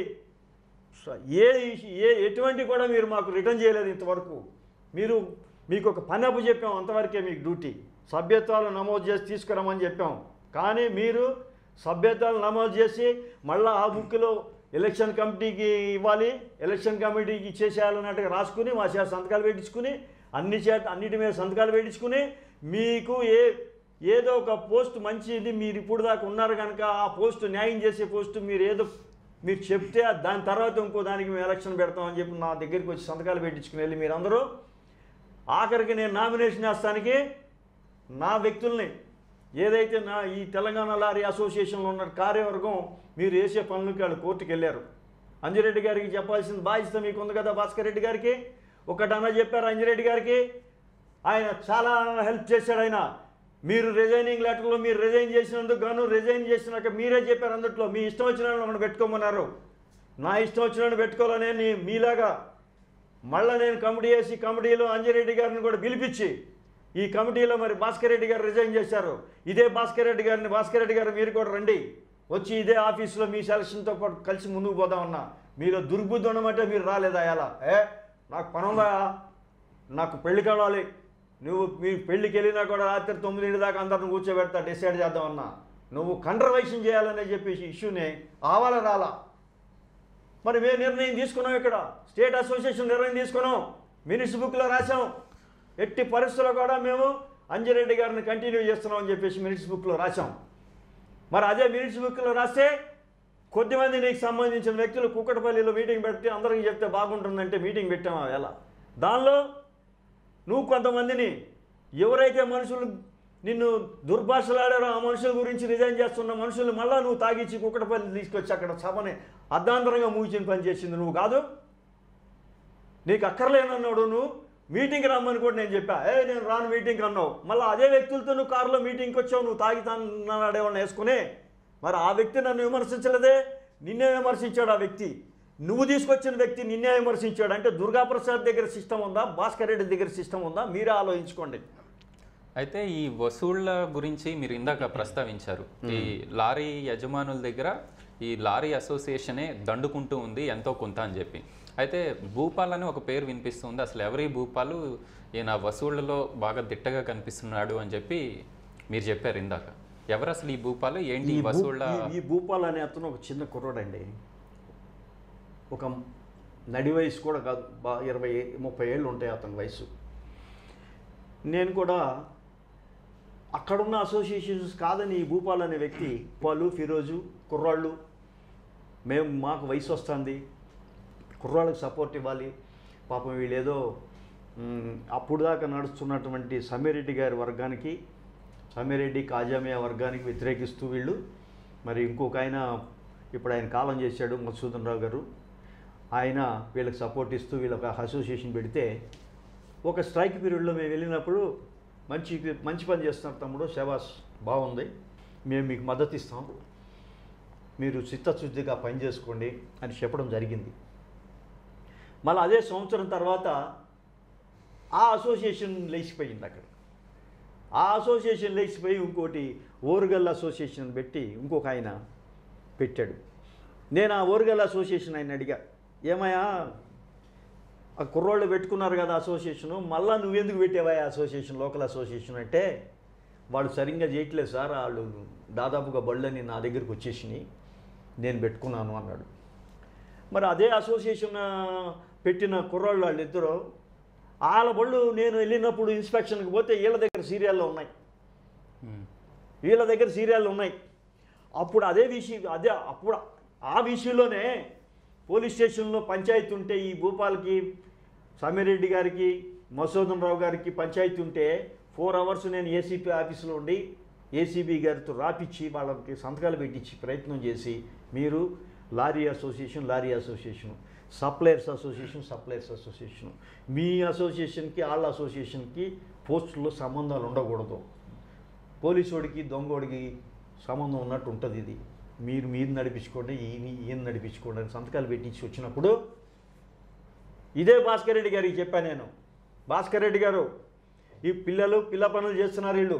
Speaker 2: స- ఏ ఇష్యూ- ఏ ఎటువంటి కూడా మీరు మాకు రిటర్న్ చేయలేదు ఇంతవరకు మీరు మీకు ఒక పని అప్పు చెప్పాం అంతవరకే మీకు డ్యూటీ సభ్యత్వాలు నమోదు చేసి తీసుకురమ్మని చెప్పాం కానీ మీరు సభ్యత్వాలు నమోదు చేసి మళ్ళీ ఆ బుక్లో ఎలక్షన్ కమిటీకి ఇవ్వాలి ఎలక్షన్ కమిటీకి ఇచ్చేసేయాలన్నట్టుగా రాసుకుని మా చేత సంతకాలు పెట్టించుకుని అన్ని చేత అన్నిటి మీద సంతకాలు పెట్టించుకుని మీకు ఏ ఏదో ఒక పోస్ట్ మంచిది మీరు ఇప్పుడు దాకా ఉన్నారు కనుక ఆ పోస్ట్ న్యాయం చేసే పోస్ట్ మీరు ఏదో మీరు చెప్తే దాని తర్వాత ఇంకో దానికి మేము ఎలక్షన్ పెడతామని చెప్పి నా దగ్గరికి వచ్చి సంతకాలు పెట్టించుకుని వెళ్ళి మీరందరూ ఆఖరికి నేను నామినేషన్ వేస్తానికి నా వ్యక్తుల్ని ఏదైతే నా ఈ తెలంగాణ లారీ అసోసియేషన్లో ఉన్న కార్యవర్గం మీరు వేసే పనులకి వాళ్ళు కోర్టుకు వెళ్ళారు అంజిరెడ్డి గారికి చెప్పాల్సిన బాధ్యత మీకు ఉంది కదా భాస్కర్ రెడ్డి గారికి ఒకటన్నా చెప్పారు అంజిరెడ్డి గారికి ఆయన చాలా హెల్ప్ చేశాడు ఆయన మీరు రిజైనింగ్ లెటర్లో మీరు రిజైన్ చేసినందుకు గాను రిజైన్ చేసినాక మీరే చెప్పారు అందుట్లో మీ ఇష్టం వచ్చిన వాళ్ళని మనం పెట్టుకోమన్నారు నా ఇష్టం వచ్చిన వాళ్ళని పెట్టుకోవాలని నీ- మీలాగా మళ్ళీ నేను కమిటీ వేసి కమిటీలో అంజిరెడ్డి గారిని కూడా పిలిపించి ఈ కమిటీలో మరి భాస్కర్ రెడ్డి గారు రిజైన్ చేశారు ఇదే భాస్కర్ రెడ్డి గారిని భాస్కర్ రెడ్డి గారు మీరు కూడా రండి వచ్చి ఇదే ఆఫీసులో మీ సెలక్షన్తో పాటు కలిసి ముందుకు పోదామన్నా మీరు దుర్బుద్ధి ఉండమంటే మీరు రాలేదా ఎలా ఏ నాకు పనుందా నాకు పెళ్లి కావాలి నువ్వు మీ పెళ్ళికి వెళ్ళినా కూడా రాత్రి తొమ్మిదింటి దాకా అందరిని కూర్చోబెడతా డిసైడ్ చేద్దామన్నా నువ్వు కంట్రవైషన్ చేయాలని చెప్పేసి ఇష్యూని ఆవాల రాలా మరి మేము నిర్ణయం తీసుకున్నాం ఇక్కడ స్టేట్ అసోసియేషన్ నిర్ణయం తీసుకున్నాం మినిట్స్ బుక్లో రాసాం ఎట్టి పరిస్థితుల్లో కూడా మేము అంజిరెడ్డి గారిని కంటిన్యూ చేస్తున్నాం అని చెప్పేసి మినిట్స్ బుక్లో రాసాం మరి అదే మినిట్స్ బుక్లో రాస్తే కొద్దిమంది నీకు సంబంధించిన వ్యక్తులు కుక్కటపల్లిలో మీటింగ్ పెడితే అందరికీ చెప్తే బాగుంటుందంటే మీటింగ్ పెట్టాం ఆ వేళ దానిలో నువ్వు కొంతమందిని ఎవరైతే మనుషులు నిన్ను దుర్భాషలాడారో ఆ మనుషుల గురించి రిజైన్ చేస్తున్న మనుషులు మళ్ళా నువ్వు తాగిచ్చి కుక్కటపల్లి తీసుకొచ్చి అక్కడ సభని అర్ధాంతరంగా మూచిన పని చేసింది నువ్వు కాదు నీకు అక్కర్లేనన్నాడు నువ్వు మీటింగ్కి రమ్మని కూడా నేను చెప్పా ఏ నేను రాను మీటింగ్కి అన్నావు మళ్ళీ అదే వ్యక్తులతో నువ్వు కారులో మీటింగ్కి వచ్చావు నువ్వు తాగితానన్నాడేవాడిని వేసుకుని మరి ఆ వ్యక్తి నన్ను విమర్శించలేదే నిన్నే విమర్శించాడు ఆ వ్యక్తి నువ్వు తీసుకొచ్చిన వ్యక్తి నిన్నే విమర్శించాడు అంటే దుర్గాప్రసాద్ దగ్గర సిస్టమ్ ఉందా భాస్కర్ రెడ్డి దగ్గర సిస్టమ్ ఉందా మీరే ఆలోచించుకోండి
Speaker 1: అయితే ఈ వసూళ్ల గురించి మీరు ఇందాక ప్రస్తావించారు ఈ లారీ యజమానుల దగ్గర ఈ లారీ అసోసియేషనే దండుకుంటూ ఉంది ఎంతో కొంత అని చెప్పి అయితే భూపాల్ అని ఒక పేరు వినిపిస్తుంది అసలు ఎవరి భూపాలు ఈయన వసూళ్లలో బాగా దిట్టగా కనిపిస్తున్నాడు అని చెప్పి మీరు చెప్పారు ఇందాక ఎవరు అసలు ఈ భూపాలు ఏంటి
Speaker 2: ఈ
Speaker 1: ఈ
Speaker 2: భూ-
Speaker 1: వసూళ్ల
Speaker 2: ఈ- ఈ భూపాల్ అనే అతను ఒక చిన్న కుర్రోడండి ఒక నడి వయసు కూడా కాదు బా ఇరవై ముప్పై ఏళ్ళు ఉంటాయి అతని వయసు నేను కూడా అక్కడున్న అసోసియేషన్స్ కాదని ఈ భూపాల్ అనే వ్యక్తి భూపాలు ఫిరోజు కుర్రాళ్ళు మేము మాకు వయసు వస్తుంది కుర్రాళ్ళకి సపోర్ట్ ఇవ్వాలి పాపం వీళ్ళేదో మ్, అప్పుడు దాకా నడుస్తున్నటువంటి సమీరెడ్డి గారి వర్గానికి సమీరెడ్డి కాజామియా వర్గానికి వ్యతిరేకిస్తూ వీళ్ళు మరి ఇంకొక ఆయన ఇప్పుడు ఆయన కాలం చేశాడు మధుసూదన్ రావు గారు ఆయన వీళ్ళకి సపోర్ట్ ఇస్తూ వీళ్ళకి అసోసియేషన్ పెడితే ఒక స్ట్రైక్ పీరియడ్లో మేము వెళ్ళినప్పుడు మంచి మంచి పని చేస్తున్నారు తమ్ముడు శబాస్ బాగుంది మేము మీకు మద్దతు ఇస్తాం మీరు చిత్తశుద్ధిగా పని చేసుకోండి అని చెప్పడం జరిగింది మళ్ళీ అదే సంవత్సరం తర్వాత ఆ అసోసియేషన్ లేచిపోయింది అక్కడ ఆ అసోసియేషన్ లేచిపోయి ఇంకోటి ఓరుగల్ అసోసియేషన్ పెట్టి ఇంకొక ఆయన పెట్టాడు నేను ఆ ఓరుగల్ అసోసియేషన్ ఆయన అడిగా ఏమయ్యా ఆ కుర్రోళ్ళు పెట్టుకున్నారు కదా అసోసియేషను మళ్ళా నువ్వెందుకు పెట్టావా ఆ అసోసియేషన్ లోకల్ అసోసియేషన్ అంటే వాళ్ళు సరిగ్గా చేయట్లేదు సార్ వాళ్ళు దాదాపుగా బళ్ళని నా దగ్గరికి వచ్చేసినాయి నేను పెట్టుకున్నాను అన్నాడు మరి అదే అసోసియేషన్ ఆ, పెట్టిన కుర్రాళ్ళు వాళ్ళు ఇద్దరు వాళ్ళ బళ్ళు నేను వెళ్ళినప్పుడు ఇన్స్పెక్షన్కి పోతే వీళ్ళ దగ్గర సీరియాల్లో ఉన్నాయి
Speaker 1: ఉమ్.
Speaker 2: వీళ్ళ దగ్గర సీరియాలు ఉన్నాయి అప్పుడు అదే విషయం అదే అప్పుడు ఆ విషయంలోనే పోలీస్ స్టేషన్లో పంచాయతీ ఉంటే ఈ భూపాల్కి సమీరెడ్డి గారికి మసూదన్ రావు గారికి పంచాయతీ ఉంటే ఫోర్ అవర్స్ నేను ఏసీపీ ఆఫీసులో ఉండి ఏసీబీ గారితో రాపిచ్చి వాళ్ళకి సంతకాలు పెట్టించి ప్రయత్నం చేసి మీరు lorry association lorry association suppliers association suppliers association మీ అసోసియేషన్కి వాళ్ళ అసోసియేషన్కి పోస్టుల్లో సంబంధాలు ఉండకూడదు పోలీసోడికి దొంగోడికి సంబంధం ఉన్నట్టు ఉంటుంది ఇది మీరు మీరు నడిపించుకోండి ఈయన ఈయన నడిపించుకోండి అని సంతకాలు పెట్టించి వచ్చినప్పుడు ఇదే భాస్కర్ రెడ్డి గారికి చెప్పాను నేను భాస్కర్ రెడ్డి గారు ఈ పిల్లలు పిల్ల పనులు చేస్తున్నారు వీళ్ళు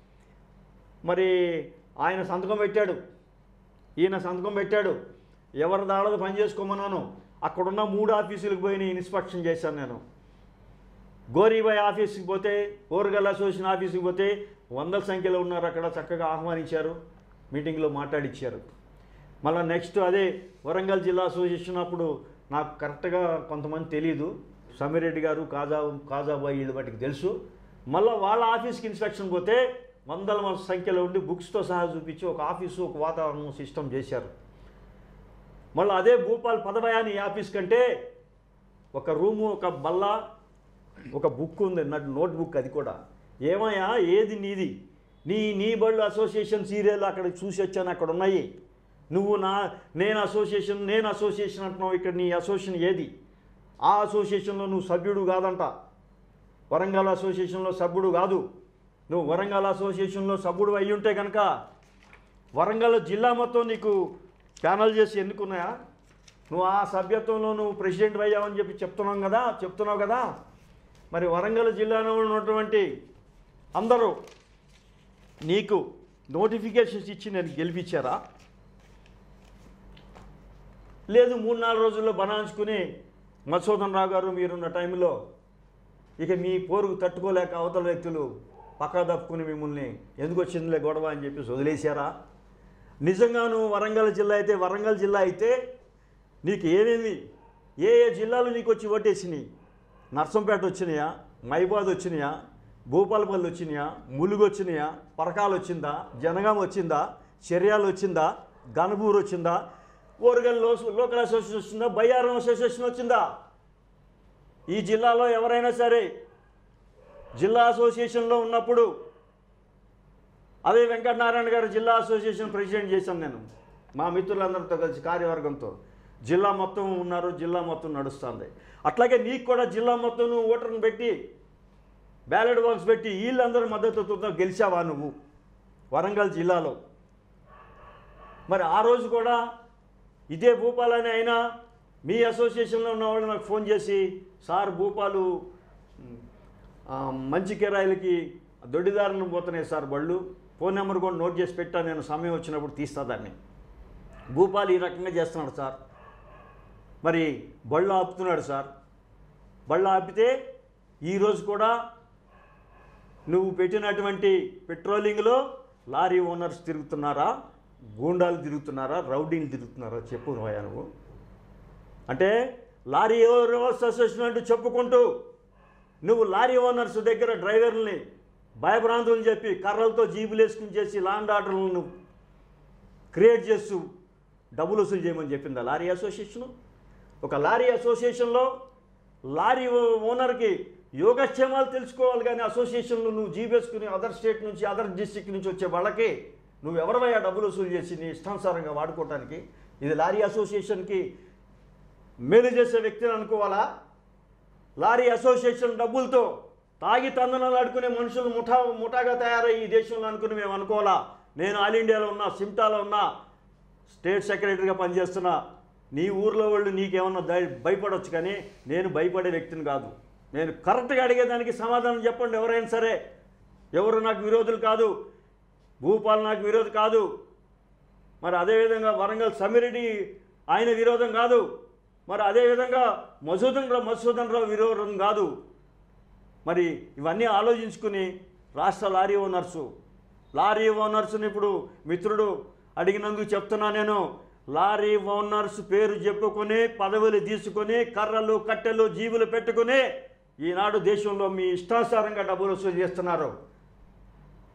Speaker 2: మరి ఆయన సంతకం పెట్టాడు ఈయన సంతకం పెట్టాడు ఎవరి దాడదు పని చేసుకోమన్నాను అక్కడున్న మూడు ఆఫీసులకు పోయి నేను ఇన్స్పెక్షన్ చేశాను నేను గోరీబాయ్ ఆఫీస్కి పోతే ఓరగల్ అసోసియేషన్ ఆఫీస్కి పోతే వందల సంఖ్యలో ఉన్నారు అక్కడ చక్కగా ఆహ్వానించారు మీటింగ్లో మాట్లాడిచ్చారు మళ్ళీ నెక్స్ట్ అదే వరంగల్ జిల్లా అసోసియేషన్ అప్పుడు నాకు కరెక్ట్గా కొంతమంది తెలియదు సమిరెడ్డి గారు కాజా కాజాబాయి వీళ్ళు వాటికి తెలుసు మళ్ళీ వాళ్ళ ఆఫీస్కి ఇన్స్పెక్షన్ పోతే వందల మంది సంఖ్యలో ఉండి బుక్స్తో సహా చూపించి ఒక ఆఫీసు ఒక వాతావరణం సిస్టమ్ చేశారు మళ్ళీ అదే భూపాల్ పదవయాని ఆఫీస్ కంటే ఒక రూము ఒక బల్ల ఒక బుక్ ఉంది నోట్ బుక్ అది కూడా ఏమయ్యా ఏది నీది నీ నీ బళ్ళు అసోసియేషన్ సీరియల్ అక్కడ చూసి వచ్చాను అక్కడ ఉన్నాయి నువ్వు నా నేను అసోసియేషన్ నేను అసోసియేషన్ అంటున్నావు ఇక్కడ నీ అసోసియేషన్ ఏది ఆ అసోసియేషన్లో నువ్వు సభ్యుడు కాదంట వరంగల్ అసోసియేషన్లో సభ్యుడు కాదు నువ్వు వరంగల్ అసోసియేషన్లో సభ్యుడు అయి ఉంటే కనుక వరంగల్ జిల్లా మొత్తం నీకు ప్యానల్ చేసి ఎన్నుకున్నాయా నువ్వు ఆ సభ్యత్వంలో నువ్వు ప్రెసిడెంట్ అయ్యావని చెప్పి చెప్తున్నాం కదా చెప్తున్నావు కదా మరి వరంగల్ జిల్లాలో ఉన్నటువంటి అందరూ నీకు నోటిఫికేషన్స్ ఇచ్చి నేను గెలిపించారా లేదు మూడు నాలుగు రోజుల్లో బనాయించుకుని మధుసూదన్ రావు గారు మీరున్న టైంలో ఇక మీ పోరుకు తట్టుకోలేక అవతల వ్యక్తులు పక్కా తప్పుకుని మిమ్మల్ని ఎందుకు వచ్చిందిలే గొడవ అని చెప్పి వదిలేశారా నిజంగా నువ్వు వరంగల్ జిల్లా అయితే వరంగల్ జిల్లా అయితే నీకు ఏమేమి ఏ ఏ జిల్లాలు నీకు వచ్చి ఓటేసినాయి నర్సంపేట వచ్చినాయా మైబాద్ వచ్చినాయా భూపాలపల్లి వచ్చినాయా ములుగు వచ్చినాయా పరకాలు వచ్చిందా జనగాం వచ్చిందా చర్యాలు వచ్చిందా గనబూరు వచ్చిందా ఓరగల్ లో లోకల్ అసోసియేషన్ వచ్చిందా బయ్యారం అసోసియేషన్ వచ్చిందా ఈ జిల్లాలో ఎవరైనా సరే జిల్లా అసోసియేషన్లో ఉన్నప్పుడు అదే వెంకటనారాయణ గారు జిల్లా అసోసియేషన్ ప్రెసిడెంట్ చేశాను నేను మా మిత్రులందరితో కలిసి కార్యవర్గంతో జిల్లా మొత్తం ఉన్నారు జిల్లా మొత్తం నడుస్తుంది అట్లాగే నీకు కూడా జిల్లా మొత్తం నువ్వు ఓటర్ని పెట్టి బ్యాలెట్ బాక్స్ పెట్టి వీళ్ళందరి మద్దతుతో గెలిచావా నువ్వు వరంగల్ జిల్లాలో మరి ఆ రోజు కూడా ఇదే భూపాలని అయినా మీ అసోసియేషన్లో ఉన్న వాళ్ళు నాకు ఫోన్ చేసి సార్ భూపాలు మ్, ఆ, మంచి కిరాయిలకి దొడ్డిదారులను పోతున్నాయి సార్ బళ్ళు ఫోన్ నెంబర్ కూడా నోట్ చేసి పెట్టా నేను సమయం వచ్చినప్పుడు తీస్తా దాన్ని భూపాలు ఈ రకంగా చేస్తున్నాడు సార్ మరి బళ్ళు ఆపుతున్నాడు సార్ బళ్ళు ఆపితే ఈరోజు కూడా నువ్వు పెట్టినటువంటి పెట్రోలింగ్లో లారీ ఓనర్స్ తిరుగుతున్నారా గూండాలు తిరుగుతున్నారా రౌడీలు తిరుగుతున్నారా చెప్పు నోయా నువ్వు అంటే లారీ ఓనర్స్ అసోసియేషన్ అంటూ చెప్పుకుంటూ నువ్వు లారీ ఓనర్స్ దగ్గర డ్రైవర్లని భయభ్రాంతులు చెప్పి కర్రలతో జీబులు వేసుకుని చేసి లాండ్ ఆర్డర్లను క్రియేట్ చేస్తూ డబ్బులు వసూలు చేయమని చెప్పిందా లారీ అసోసియేషను ఒక లారీ అసోసియేషన్లో లారీ ఓ- ఓనర్కి యోగక్షేమాలు తెలుసుకోవాలి కానీ అసోసియేషన్లో నువ్వు జీబేసుకుని అదర్ స్టేట్ నుంచి అదర్ డిస్టిక్ నుంచి వచ్చే వాళ్ళకి నువ్వు ఎవరివయ్యా డబ్బులు వసూలు చేసి నీ ఇష్టానుసారంగా వాడుకోవటానికి ఇది లారీ అసోసియేషన్కి మేలు చేసే వ్యక్తిని అనుకోవాలా లారీ అసోసియేషన్ డబ్బులతో తాగి తందనాలు ఆడుకునే మనుషులు ముఠా ముఠాగా తయారయ్యి ఈ దేశంలో అనుకుని మేము అనుకోవాలా నేను ఆల్ ఇండియాలో ఉన్నా సిమ్టాలో ఉన్నా స్టేట్ సెక్రటరీగా పనిచేస్తున్నా నీ ఊర్లో వాళ్ళు నీకేమన్నా దయ భయపడవచ్చు కానీ నేను భయపడే వ్యక్తిని కాదు నేను కరెక్ట్గా అడిగేదానికి సమాధానం చెప్పండి ఎవరైనా సరే ఎవరు నాకు విరోధులు కాదు భూపాల్ నాకు విరోధి కాదు మరి అదేవిధంగా వరంగల్ సమిరెడ్డి ఆయన విరోధం కాదు మరి అదేవిధంగా మసూదన్ రావు మసూదన్ రావు విరోధం కాదు మరి ఇవన్నీ ఆలోచించుకుని రాష్ట్ర లారీ ఓనర్సు లారీ ఓనర్స్ని ఇప్పుడు మిత్రుడు అడిగినందుకు చెప్తున్నా నేను లారీ ఓనర్స్ పేరు చెప్పుకొని పదవులు తీసుకొని కర్రలు కట్టెలు జీవులు పెట్టుకుని ఈనాడు దేశంలో మీ ఇష్టానుసారంగా డబ్బులు వసూలు చేస్తున్నారు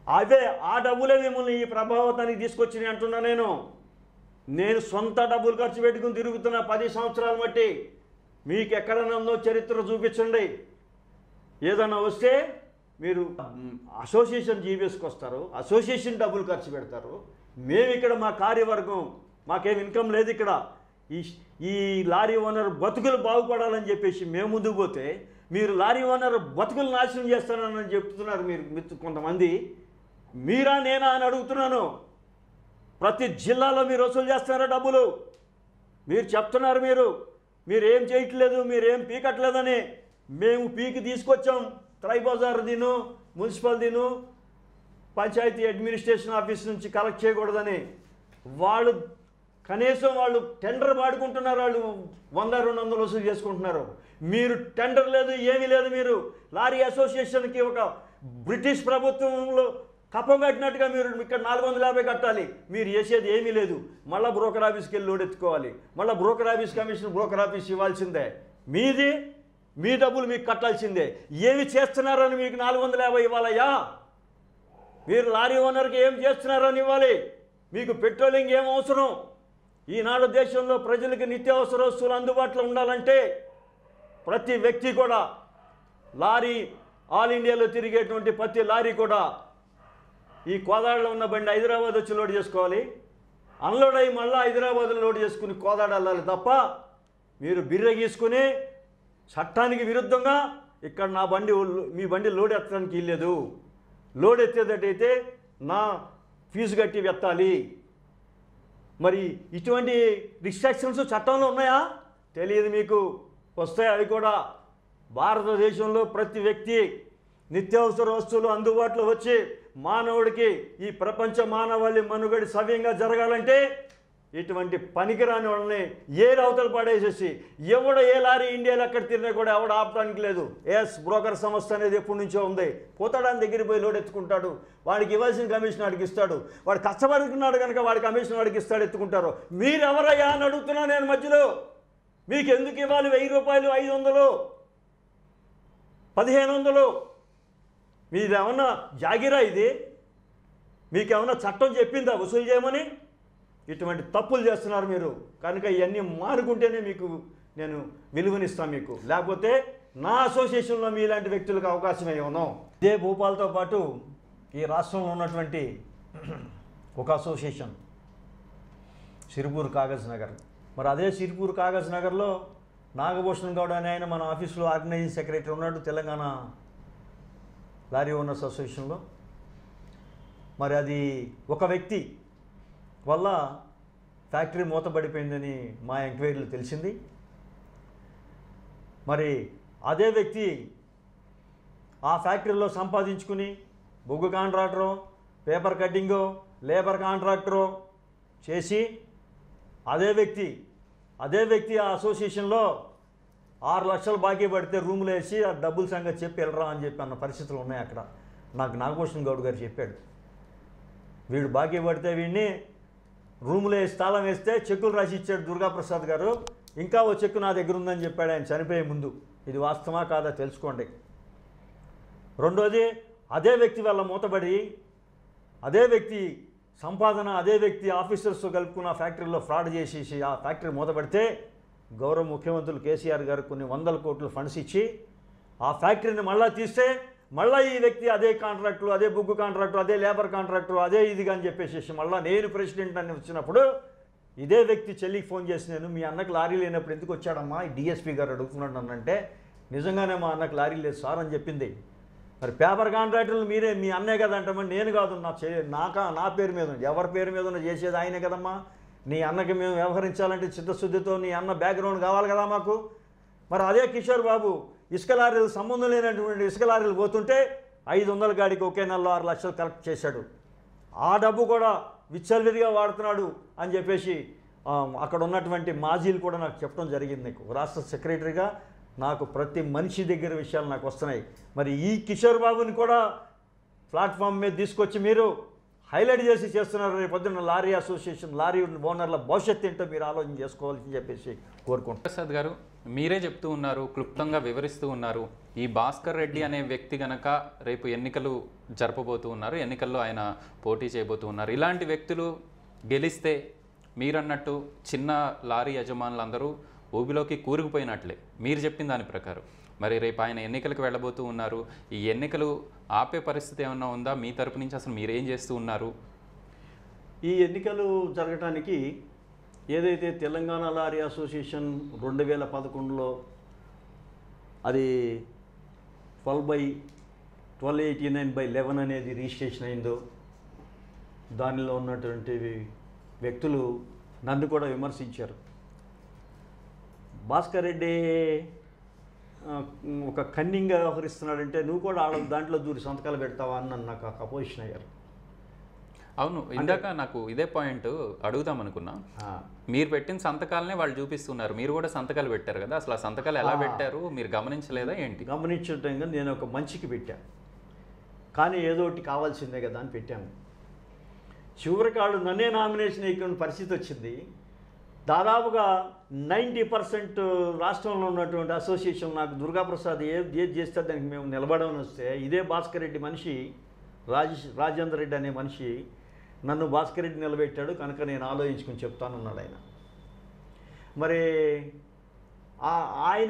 Speaker 2: అవే ఆ డబ్బులే మిమ్మల్ని ఈ ప్రభావతానికి తీసుకొచ్చినాయి అంటున్నా నేను నేను సొంత డబ్బులు ఖర్చు పెట్టుకుని తిరుగుతున్న పది సంవత్సరాలు బట్టి మీకు ఎక్కడన్నా ఉందో చరిత్ర చూపించండి ఏదన్నా వస్తే మీరు మ్, అసోసియేషన్ జీవీఎస్కి వస్తారు అసోసియేషన్ డబ్బులు ఖర్చు పెడతారు మేము ఇక్కడ మా కార్యవర్గం మాకేం ఇన్కమ్ లేదు ఇక్కడ ఈ ఈ లారీ ఓనర్ బతుకులు బాగుపడాలని చెప్పేసి మేము ముందుకు పోతే మీరు లారీ ఓనర్ బతుకులు నాశనం చేస్తానని చెప్తున్నారు మీరు మిత్రు- కొంతమంది మీరా నేనా అని అడుగుతున్నాను ప్రతి జిల్లాలో మీరు వసూలు చేస్తున్నారా డబ్బులు మీరు చెప్తున్నారు మీరు మీరు ఏం చేయట్లేదు మీరు ఏం పీకట్లేదని మేము పీకి తీసుకొచ్చాం త్రై బజార్ దీను మున్సిపల్ దీను పంచాయతీ అడ్మినిస్ట్రేషన్ ఆఫీస్ నుంచి కలెక్ట్ చేయకూడదని వాళ్ళు కనీసం వాళ్ళు టెండర్ పాడుకుంటున్నారు వాళ్ళు వంద రెండు వందలు వసూలు చేసుకుంటున్నారు మీరు టెండర్ లేదు ఏమీ లేదు మీరు లారీ అసోసియేషన్కి ఒక బ్రిటిష్ ప్రభుత్వంలో కప్పం కట్టినట్టుగా మీరు ఇక్కడ నాలుగు వందల యాభై కట్టాలి మీరు చేసేది ఏమీ లేదు మళ్ళీ బ్రోకర్ ఆఫీస్కి వెళ్ళి లోడ్ ఎత్తుకోవాలి మళ్ళీ broker office commission broker office ఇవ్వాల్సిందే మీది మీ డబ్బులు మీకు కట్టాల్సిందే ఏమి చేస్తున్నారని మీకు నాలుగు వందల యాభై ఇవ్వాలయ్యా మీరు లారీ ఓనర్కి ఏం చేస్తున్నారని ఇవ్వాలి మీకు పెట్రోలింగ్ ఏం అవసరం ఈనాడు దేశంలో ప్రజలకు నిత్యావసర వస్తువులు అందుబాటులో ఉండాలంటే ప్రతి వ్యక్తి కూడా లారీ ఆల్ ఇండియాలో తిరిగేటువంటి ప్రతి లారీ కూడా ఈ కోదాడలో ఉన్న బండి హైదరాబాద్ వచ్చి లోడ్ చేసుకోవాలి అన్లోడ్ అయ్యి మళ్ళీ హైదరాబాద్లో లోడ్ చేసుకుని కోదాడ వెళ్ళాలి తప్ప మీరు బిర్ర గీసుకుని చట్టానికి విరుద్ధంగా ఇక్కడ నా బండి ఉల్- మీ బండి లోడ్ ఎత్తడానికి ఇల్లేదు లోడ్ ఎత్తేటట్టయితే నా ఫీజు కట్టి వెత్తాలి మరి ఇటువంటి రిస్ట్రిక్షన్స్ చట్టంలో ఉన్నాయా తెలియదు మీకు వస్తాయి అవి కూడా భారతదేశంలో ప్రతి వ్యక్తి నిత్యావసర వస్తువులు అందుబాటులో వచ్చి మానవుడికి ఈ ప్రపంచ మానవాళి మనుగడి సవ్యంగా జరగాలంటే ఇటువంటి పనికిరాని వాళ్ళని ఏ రవతలు పడేసేసి ఎవడ ఏ లారీ ఇండియాలో ఎక్కడ తిరిగినా కూడా ఎవడ ఆపడానికి లేదు ఎస్ బ్రోకర్ సంస్థ అనేది ఎప్పటి నుంచో ఉంది పోతాడాని దగ్గరికి పోయి లోడ్ ఎత్తుకుంటాడు వాడికి ఇవ్వాల్సిన కమిషన్ వాడికి ఇస్తాడు వాడు కష్టపడుతున్నాడు కనుక వాడి కమిషన్ వాడికి ఇస్తాడు ఎత్తుకుంటారు మీరు ఎవరయ్యా అని అడుగుతున్నా నేను మధ్యలో మీకు ఎందుకు ఇవ్వాలి వెయ్యి రూపాయలు ఐదు వందలు పదిహేను వందలు మీదేమన్నా జాగిరా ఇది మీకేమన్నా చట్టం చెప్పిందా వసూలు చేయమని ఇటువంటి తప్పులు చేస్తున్నారు మీరు కనుక ఇవన్నీ మానుకుంటేనే మీకు నేను విలువనిస్తాను మీకు లేకపోతే నా అసోసియేషన్లో మీలాంటి వ్యక్తులకు అవకాశం ఇవ్వను ఇదే భూపాల్తో పాటు ఈ రాష్ట్రంలో ఉన్నటువంటి ఒక అసోసియేషన్ సిరిపూర్ కాగజ్ నగర్ మరి అదే సిరిపూర్ కాగజ్ నగర్లో నాగభూషణ్ గౌడ్ అనే ఆయన మన ఆఫీస్లో ఆర్గనైజింగ్ సెక్రటరీ ఉన్నాడు తెలంగాణ లారీ ఓనర్స్ అసోసియేషన్లో మరి అది ఒక వ్యక్తి వల్ల ఫ్యాక్టరీ మూతపడిపోయిందని మా ఎంక్వైరీలో తెలిసింది మరి అదే వ్యక్తి ఆ ఫ్యాక్టరీలో సంపాదించుకుని బొగ్గు కాంట్రాక్టరో పేపర్ కటింగో లేబర్ కాంట్రాక్టరో చేసి అదే వ్యక్తి అదే వ్యక్తి ఆ అసోసియేషన్లో ఆరు లక్షలు బాకీ పడితే రూమ్లో వేసి ఆ డబ్బుల సంగతి చెప్పి వెళ్ళరా అని చెప్పి అన్న పరిస్థితులు ఉన్నాయి అక్కడ నాకు నాగభూషణ్ గౌడ్ గారు చెప్పాడు వీడు బాకీ పడితే వీడిని రూమ్లో వేసి తాళం వేస్తే చెక్కులు రాసి ఇచ్చాడు దుర్గాప్రసాద్ గారు ఇంకా ఓ చెక్కు నా దగ్గర ఉందని చెప్పాడు ఆయన చనిపోయే ముందు ఇది వాస్తవా కాదా తెలుసుకోండి రెండోది అదే వ్యక్తి వల్ల మూతబడి అదే వ్యక్తి సంపాదన అదే వ్యక్తి ఆఫీసర్స్తో కలుపుకున్న ఫ్యాక్టరీలో ఫ్రాడ్ చేసేసి ఆ ఫ్యాక్టరీ మూతపడితే గౌరవ ముఖ్యమంత్రులు కేసీఆర్ గారు కొన్ని వందల కోట్లు ఫండ్స్ ఇచ్చి ఆ ఫ్యాక్టరీని మళ్ళా తీస్తే మళ్ళీ ఈ వ్యక్తి అదే కాంట్రాక్టు అదే బుగ్గు కాంట్రాక్టు అదే లేబర్ కాంట్రాక్టు అదే ఇదిగా అని చెప్పేసి మళ్ళీ నేను ప్రెసిడెంట్ అని వచ్చినప్పుడు ఇదే వ్యక్తి చెల్లికి ఫోన్ చేసి నేను మీ అన్నకు లారీ లేనప్పుడు ఎందుకు వచ్చాడమ్మా ఈ డిఎస్పీ గారు అడుగుతున్నాడు నన్ను అంటే నిజంగానే మా అన్నకు లారీ లేదు సార్ అని చెప్పింది మరి పేపర్ కాంట్రాక్టర్లు మీరే మీ అన్నే కదా అంటామని నేను కాదు నా చే నాక నా పేరు మీద ఉంది ఎవరి పేరు మీద ఉన్న చేసేది ఆయనే కదమ్మా నీ అన్నకి మేము వ్యవహరించాలంటే చిత్తశుద్ధితో నీ అన్న బ్యాక్గ్రౌండ్ కావాలి కదా మాకు మరి అదే కిషోర్ బాబు ఇసుక లారీలు సంబంధం లేనటువంటి ఇసుక లారీలు పోతుంటే ఐదు వందల గాడికి ఒకే నెలలో ఆరు లక్షలు కలెక్ట్ చేశాడు ఆ డబ్బు కూడా విచ్చలవిడిగా వాడుతున్నాడు అని చెప్పేసి ఆ, అక్కడ ఉన్నటువంటి మాజీలు కూడా నాకు చెప్పడం జరిగింది నీకు రాష్ట్ర సెక్రటరీగా నాకు ప్రతి మనిషి దగ్గర విషయాలు నాకు వస్తున్నాయి మరి ఈ కిషోర్ బాబుని కూడా ప్లాట్ఫామ్ మీద తీసుకొచ్చి మీరు హైలైట్ చేసి చేస్తున్నారు రేపు పొద్దున్న లారీ అసోసియేషన్ లారీ ఓనర్ల భవిష్యత్తు ఏంటో మీరు ఆలోచన చేసుకోవాలని చెప్పేసి కోరుకుంటున్నాను
Speaker 1: ప్రసాద్ గారు మీరే చెప్తూ ఉన్నారు క్లుప్తంగా వివరిస్తూ ఉన్నారు ఈ భాస్కర్ రెడ్డి అనే వ్యక్తి గనక రేపు ఎన్నికలు జరపబోతూ ఉన్నారు ఎన్నికల్లో ఆయన పోటీ చేయబోతూ ఉన్నారు ఇలాంటి వ్యక్తులు గెలిస్తే మీరన్నట్టు చిన్న లారీ యజమానులందరూ ఊబిలోకి కూరుకుపోయినట్లే మీరు చెప్పిన దాని ప్రకారం మరి రేపు ఆయన ఎన్నికలకు వెళ్ళబోతూ ఉన్నారు ఈ ఎన్నికలు ఆపే పరిస్థితి ఏమన్నా ఉందా మీ తరపు నుంచి అసలు మీరేం చేస్తూ ఉన్నారు
Speaker 2: ఈ ఎన్నికలు జరగటానికి ఏదైతే తెలంగాణ లారీ అసోసియేషన్ రెండు వేల పదకొండులో అది twelve by twelve eighty nine by eleven అనేది రిజిస్ట్రేషన్ అయిందో దానిలో ఉన్నటువంటి వ్యక్తులు నన్ను కూడా విమర్శించారు భాస్కర్ రెడ్డి ఆ, ఒక కన్నింగ్గా వ్యవహరిస్తున్నాడంటే నువ్వు కూడా ఆడ దాంట్లో దూరి సంతకాలు పెడతావా అని నన్ను నాకు అపోజిషన్ అయ్యారు
Speaker 1: అవును ఇందాక నాకు ఇదే పాయింట్ అడుగుదాం అనుకున్నా
Speaker 2: ఆ.
Speaker 1: మీరు పెట్టిన సంతకాలనే వాళ్ళు చూపిస్తున్నారు మీరు కూడా సంతకాలు పెట్టారు కదా అసలు ఆ సంతకాలు ఎలా
Speaker 2: ఆ.
Speaker 1: పెట్టారు మీరు గమనించలేదా ఏంటి
Speaker 2: గమనించటంగా నేను ఒక మంచికి పెట్టా కానీ ఏదో ఒకటి కావాల్సిందే కదా అని పెట్టాను చివరికి వాళ్ళు నన్నే నామినేషన్ వేయకుండా పరిస్థితి వచ్చింది దాదాపుగా నైంటీ పర్సెంట్ రాష్ట్రంలో ఉన్నటువంటి అసోసియేషన్ నాకు దుర్గాప్రసాద్ ఏ ఏది చేస్తే దానికి మేము నిలబడమని వస్తే ఇదే భాస్కర్ రెడ్డి మనిషి రాజ రాజేంద్ర రెడ్డి అనే మనిషి నన్ను భాస్కర్ రెడ్డి నిలబెట్టాడు కనుక నేను ఆలోచించుకుని చెప్తానన్నాడు ఆయన మరి ఆ- ఆయన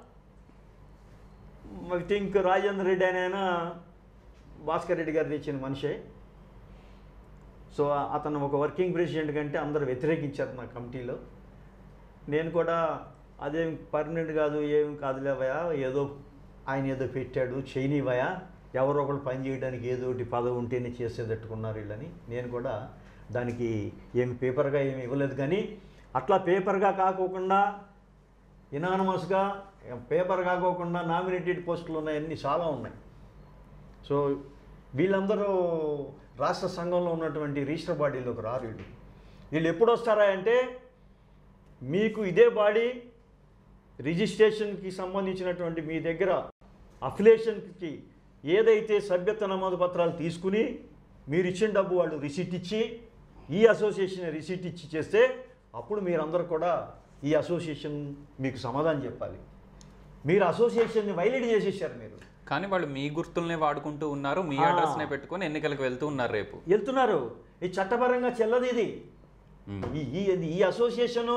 Speaker 2: ఐ థింక్ రాజేంద్ర రెడ్డి అని ఆయన భాస్కర్ రెడ్డి గారు తెచ్చిన మనిషే సో అతను ఒక వర్కింగ్ ప్రెసిడెంట్ కంటే అందరూ వ్యతిరేకించారు నా కమిటీలో నేను కూడా అదేం పర్మనెంట్ కాదు ఏం కాదులేవయా ఏదో ఆయన ఏదో పెట్టాడు చేయనివయా ఎవరో ఒకరు పని చేయడానికి ఏదో ఒకటి పదవి ఉంటేనే చేసేటట్టుకున్నారు వీళ్ళని నేను కూడా దానికి ఏమి పేపర్గా ఏమి ఇవ్వలేదు కానీ అట్లా పేపర్గా కాకోకుండా ఇనానమస్గా పేపర్ కాకోకుండా నామినేటెడ్ పోస్టులు ఉన్నాయన్నీ చాలా ఉన్నాయి సో వీళ్ళందరూ రాష్ట్ర సంఘంలో ఉన్నటువంటి రిజిస్టర్ బాడీలోకి రారు వీళ్ళు వీళ్ళు ఎప్పుడు వస్తారా అంటే మీకు ఇదే బాడీ రిజిస్ట్రేషన్కి సంబంధించినటువంటి మీ దగ్గర అఫిలేషన్కి ఏదైతే సభ్యత్వ నమోదు పత్రాలు తీసుకుని మీరు ఇచ్చిన డబ్బు వాళ్ళు రిసీట్ ఇచ్చి ఈ అసోసియేషన్ రిసీట్ ఇచ్చి చేస్తే అప్పుడు మీరందరూ కూడా ఈ అసోసియేషన్ మీకు సమాధానం చెప్పాలి మీరు అసోసియేషన్ని వైలేట్ చేసేసారు మీరు
Speaker 1: కానీ వాళ్ళు మీ గుర్తుల్నే వాడుకుంటూ ఉన్నారు మీ
Speaker 2: ఆ.
Speaker 1: అడ్రస్నే పెట్టుకొని ఎన్నికలకు వెళ్తూ ఉన్నారు రేపు
Speaker 2: వెళ్తున్నారు ఇది చట్టపరంగా చెల్లదు ఇది
Speaker 1: మ్మ్.
Speaker 2: ఈ ఈ ఈ అసోసియేషను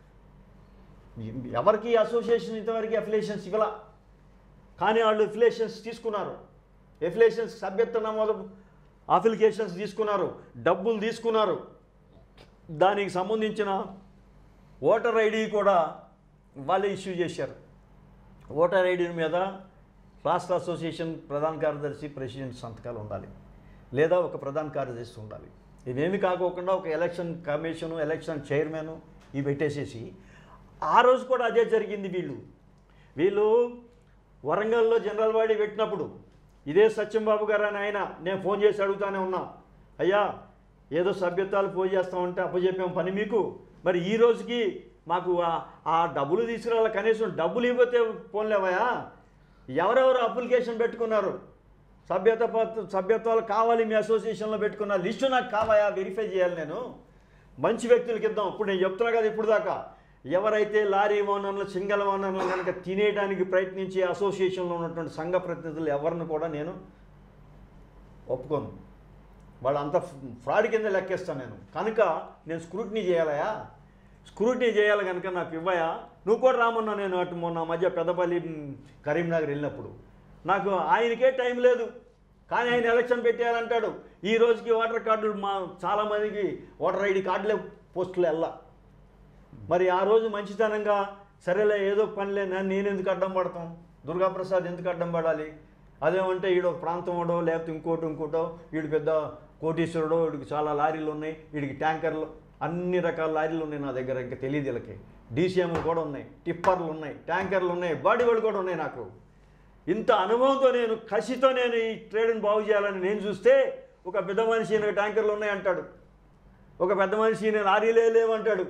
Speaker 2: ఎవరికి ఈ అసోసియేషన్ ఇంతవరకు అఫిలియేషన్స్ ఇవ్వాల కానీ వాళ్ళు అఫిలియేషన్స్ తీసుకున్నారు అఫిలియేషన్స్ సభ్యత్వ నమోదు అప్లికేషన్స్ తీసుకున్నారు డబ్బులు తీసుకున్నారు దానికి సంబంధించిన ఓటర్ ఐడి కూడా వాళ్ళే ఇష్యూ చేశారు ఓటర్ ఐడి మీద రాష్ట్ర అసోసియేషన్ ప్రధాన కార్యదర్శి ప్రెసిడెంట్ సంతకాలు ఉండాలి లేదా ఒక ప్రధాన కార్యదర్శి ఉండాలి ఇవేమి కాకోకుండా ఒక ఎలక్షన్ కమిషను ఎలక్షన్ చైర్మన్ ఇవి పెట్టేసేసి ఆ రోజు కూడా అదే జరిగింది వీళ్ళు వీళ్ళు వరంగల్లో జనరల్ బాడీ పెట్టినప్పుడు ఇదే సత్యంబాబు గారు అని ఆయన నేను ఫోన్ చేసి అడుగుతానే ఉన్నా అయ్యా ఏదో సభ్యత్వాలు పోయి చేస్తామంటే అప్పచెప్పాం పని మీకు మరి ఈ రోజుకి మాకు ఆ- ఆ డబ్బులు తీసుకురావాలి కనీసం డబ్బులు ఇవ్వతే పోన్లేవయా ఎవరెవరు అప్లికేషన్ పెట్టుకున్నారు సభ్యత పత్ర సభ్యత్వాలు కావాలి మీ అసోసియేషన్లో పెట్టుకున్న లిస్టు నాకు కావాయా వెరిఫై చేయాలి నేను మంచి వ్యక్తులకి ఇద్దాం ఇప్పుడు నేను చెప్తున్నా కదా ఇప్పుడు దాకా ఎవరైతే లారీ ఓనర్లు సింగల్ ఓనర్లు కనుక తినేయడానికి ప్రయత్నించి అసోసియేషన్లో ఉన్నటువంటి సంఘ ప్రతినిధులు ఎవరిని కూడా నేను ఒప్పుకోను వాళ్ళంతా ఫ్రాడ్ కింద లెక్కేస్తాను నేను కనుక నేను స్క్రూటినీ చేయాలయా స్క్రూటినీ చేయాలి కనుక నాకు ఇవ్వయా నువ్వు కూడా రామన్నా నేను అటు మొన్న మధ్య పెద్దపల్లి మ్, కరీంనగర్ వెళ్ళినప్పుడు నాకు ఆయనకే టైం లేదు కానీ ఆయన ఎలక్షన్ పెట్టేయాలంటాడు ఈ రోజుకి ఓటర్ కార్డులు మా చాలామందికి ఓటర్ ఐడి కార్డులే పోస్టులు వెళ్ళా మరి ఆ రోజు మంచితనంగా సరేలే ఏదో పనిలే నన్ను నేను ఎందుకు అడ్డం పడతాం దుర్గాప్రసాద్ ఎందుకు అడ్డం పడాలి అదేమంటే ఈడు ఒక ప్రాంతం వాడో లేకపోతే ఇంకోటి ఇంకోటో వీడు పెద్ద కోటీశ్వరుడో వీడికి చాలా లారీలు ఉన్నాయి వీడికి ట్యాంకర్లు అన్ని రకాల లారీలు ఉన్నాయి నా దగ్గర ఇంకా తెలియదు వీళ్ళకి డీసీఎంలు కూడా ఉన్నాయి టిప్పర్లు ఉన్నాయి ట్యాంకర్లు ఉన్నాయి బాడీ వాళ్ళు కూడా ఉన్నాయి నాకు ఇంత అనుభవంతో నేను కసితో నేను ఈ ట్రేడ్ని బాగు చేయాలని నేను చూస్తే ఒక పెద్ద మనిషి నాకు ట్యాంకర్లు ఉన్నాయి అంటాడు ఒక పెద్ద మనిషి నేను లారీలే లేవంటాడు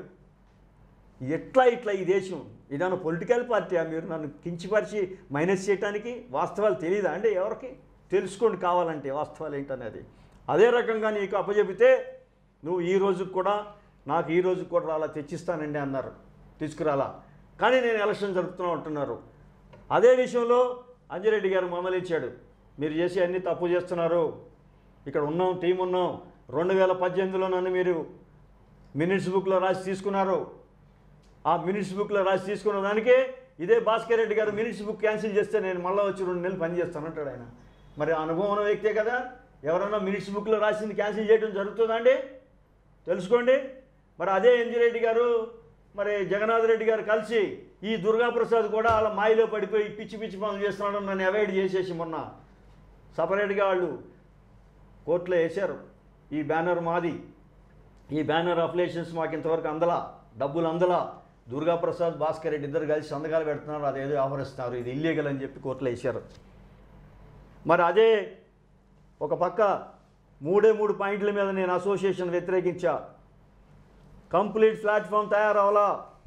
Speaker 2: ఎట్లా ఇట్లా ఈ దేశం ఇదాన పొలిటికల్ పార్టీ మీరు నన్ను కించిపరిచి మైనస్ చేయడానికి వాస్తవాలు తెలియదా అండి ఎవరికి తెలుసుకోండి కావాలంటే వాస్తవాలు ఏంటనేది అదే రకంగా నీకు అప్పచెబితే నువ్వు ఈ రోజుకి కూడా నాకు ఈ రోజుకి కూడా అలా తెచ్చిస్తానండి అన్నారు తీసుకురాలా కానీ నేను ఎలక్షన్ జరుపుతున్నా అంటున్నారు అదే విషయంలో అంజిరెడ్డి గారు మమ్మలిచ్చాడు మీరు చేసి అన్ని తప్పు చేస్తున్నారు ఇక్కడ ఉన్నాం టీం ఉన్నాం రెండు వేల పద్దెనిమిదిలో నన్ను మీరు మినిట్స్ బుక్లో రాసి తీసుకున్నారు ఆ మినిట్స్ బుక్లో రాసి తీసుకున్న దానికే ఇదే భాస్కర్ రెడ్డి గారు మినిట్స్ బుక్ క్యాన్సిల్ చేస్తే నేను మళ్ళీ వచ్చి రెండు నెలలు పని చేస్తాను అంటాడు ఆయన మరి అనుభవం ఉన్న వ్యక్తే కదా ఎవరన్నా మినిట్స్ బుక్లో రాసింది క్యాన్సిల్ చేయడం జరుగుతుందా అండి తెలుసుకోండి మరి అదే ఎన్జి రెడ్డి గారు మరి జగన్నాథ్ రెడ్డి గారు కలిసి ఈ దుర్గాప్రసాద్ కూడా వాళ్ళ మాయలో పడిపోయి పిచ్చి పిచ్చి పనులు చేస్తున్నాడు నన్ను అవాయిడ్ చేసేసి మొన్న సపరేట్గా వాళ్ళు కోర్టులో వేశారు ఈ బ్యానర్ మాది ఈ బ్యానర్ అప్లికేషన్స్ మాకు ఇంతవరకు అందలా డబ్బులు అందలా దుర్గాప్రసాద్ భాస్కర్ రెడ్డి ఇద్దరు కలిసి సంతకాలు పెడుతున్నారు అదేదో ఆహరిస్తున్నారు ఇది ఇల్లీగల్ అని చెప్పి కోర్టులో వేశారు మరి అదే ఒక పక్క మూడే మూడు పాయింట్ల మీద నేను అసోసియేషన్ వ్యతిరేకించా కంప్లీట్ ప్లాట్ఫామ్ తయారవలా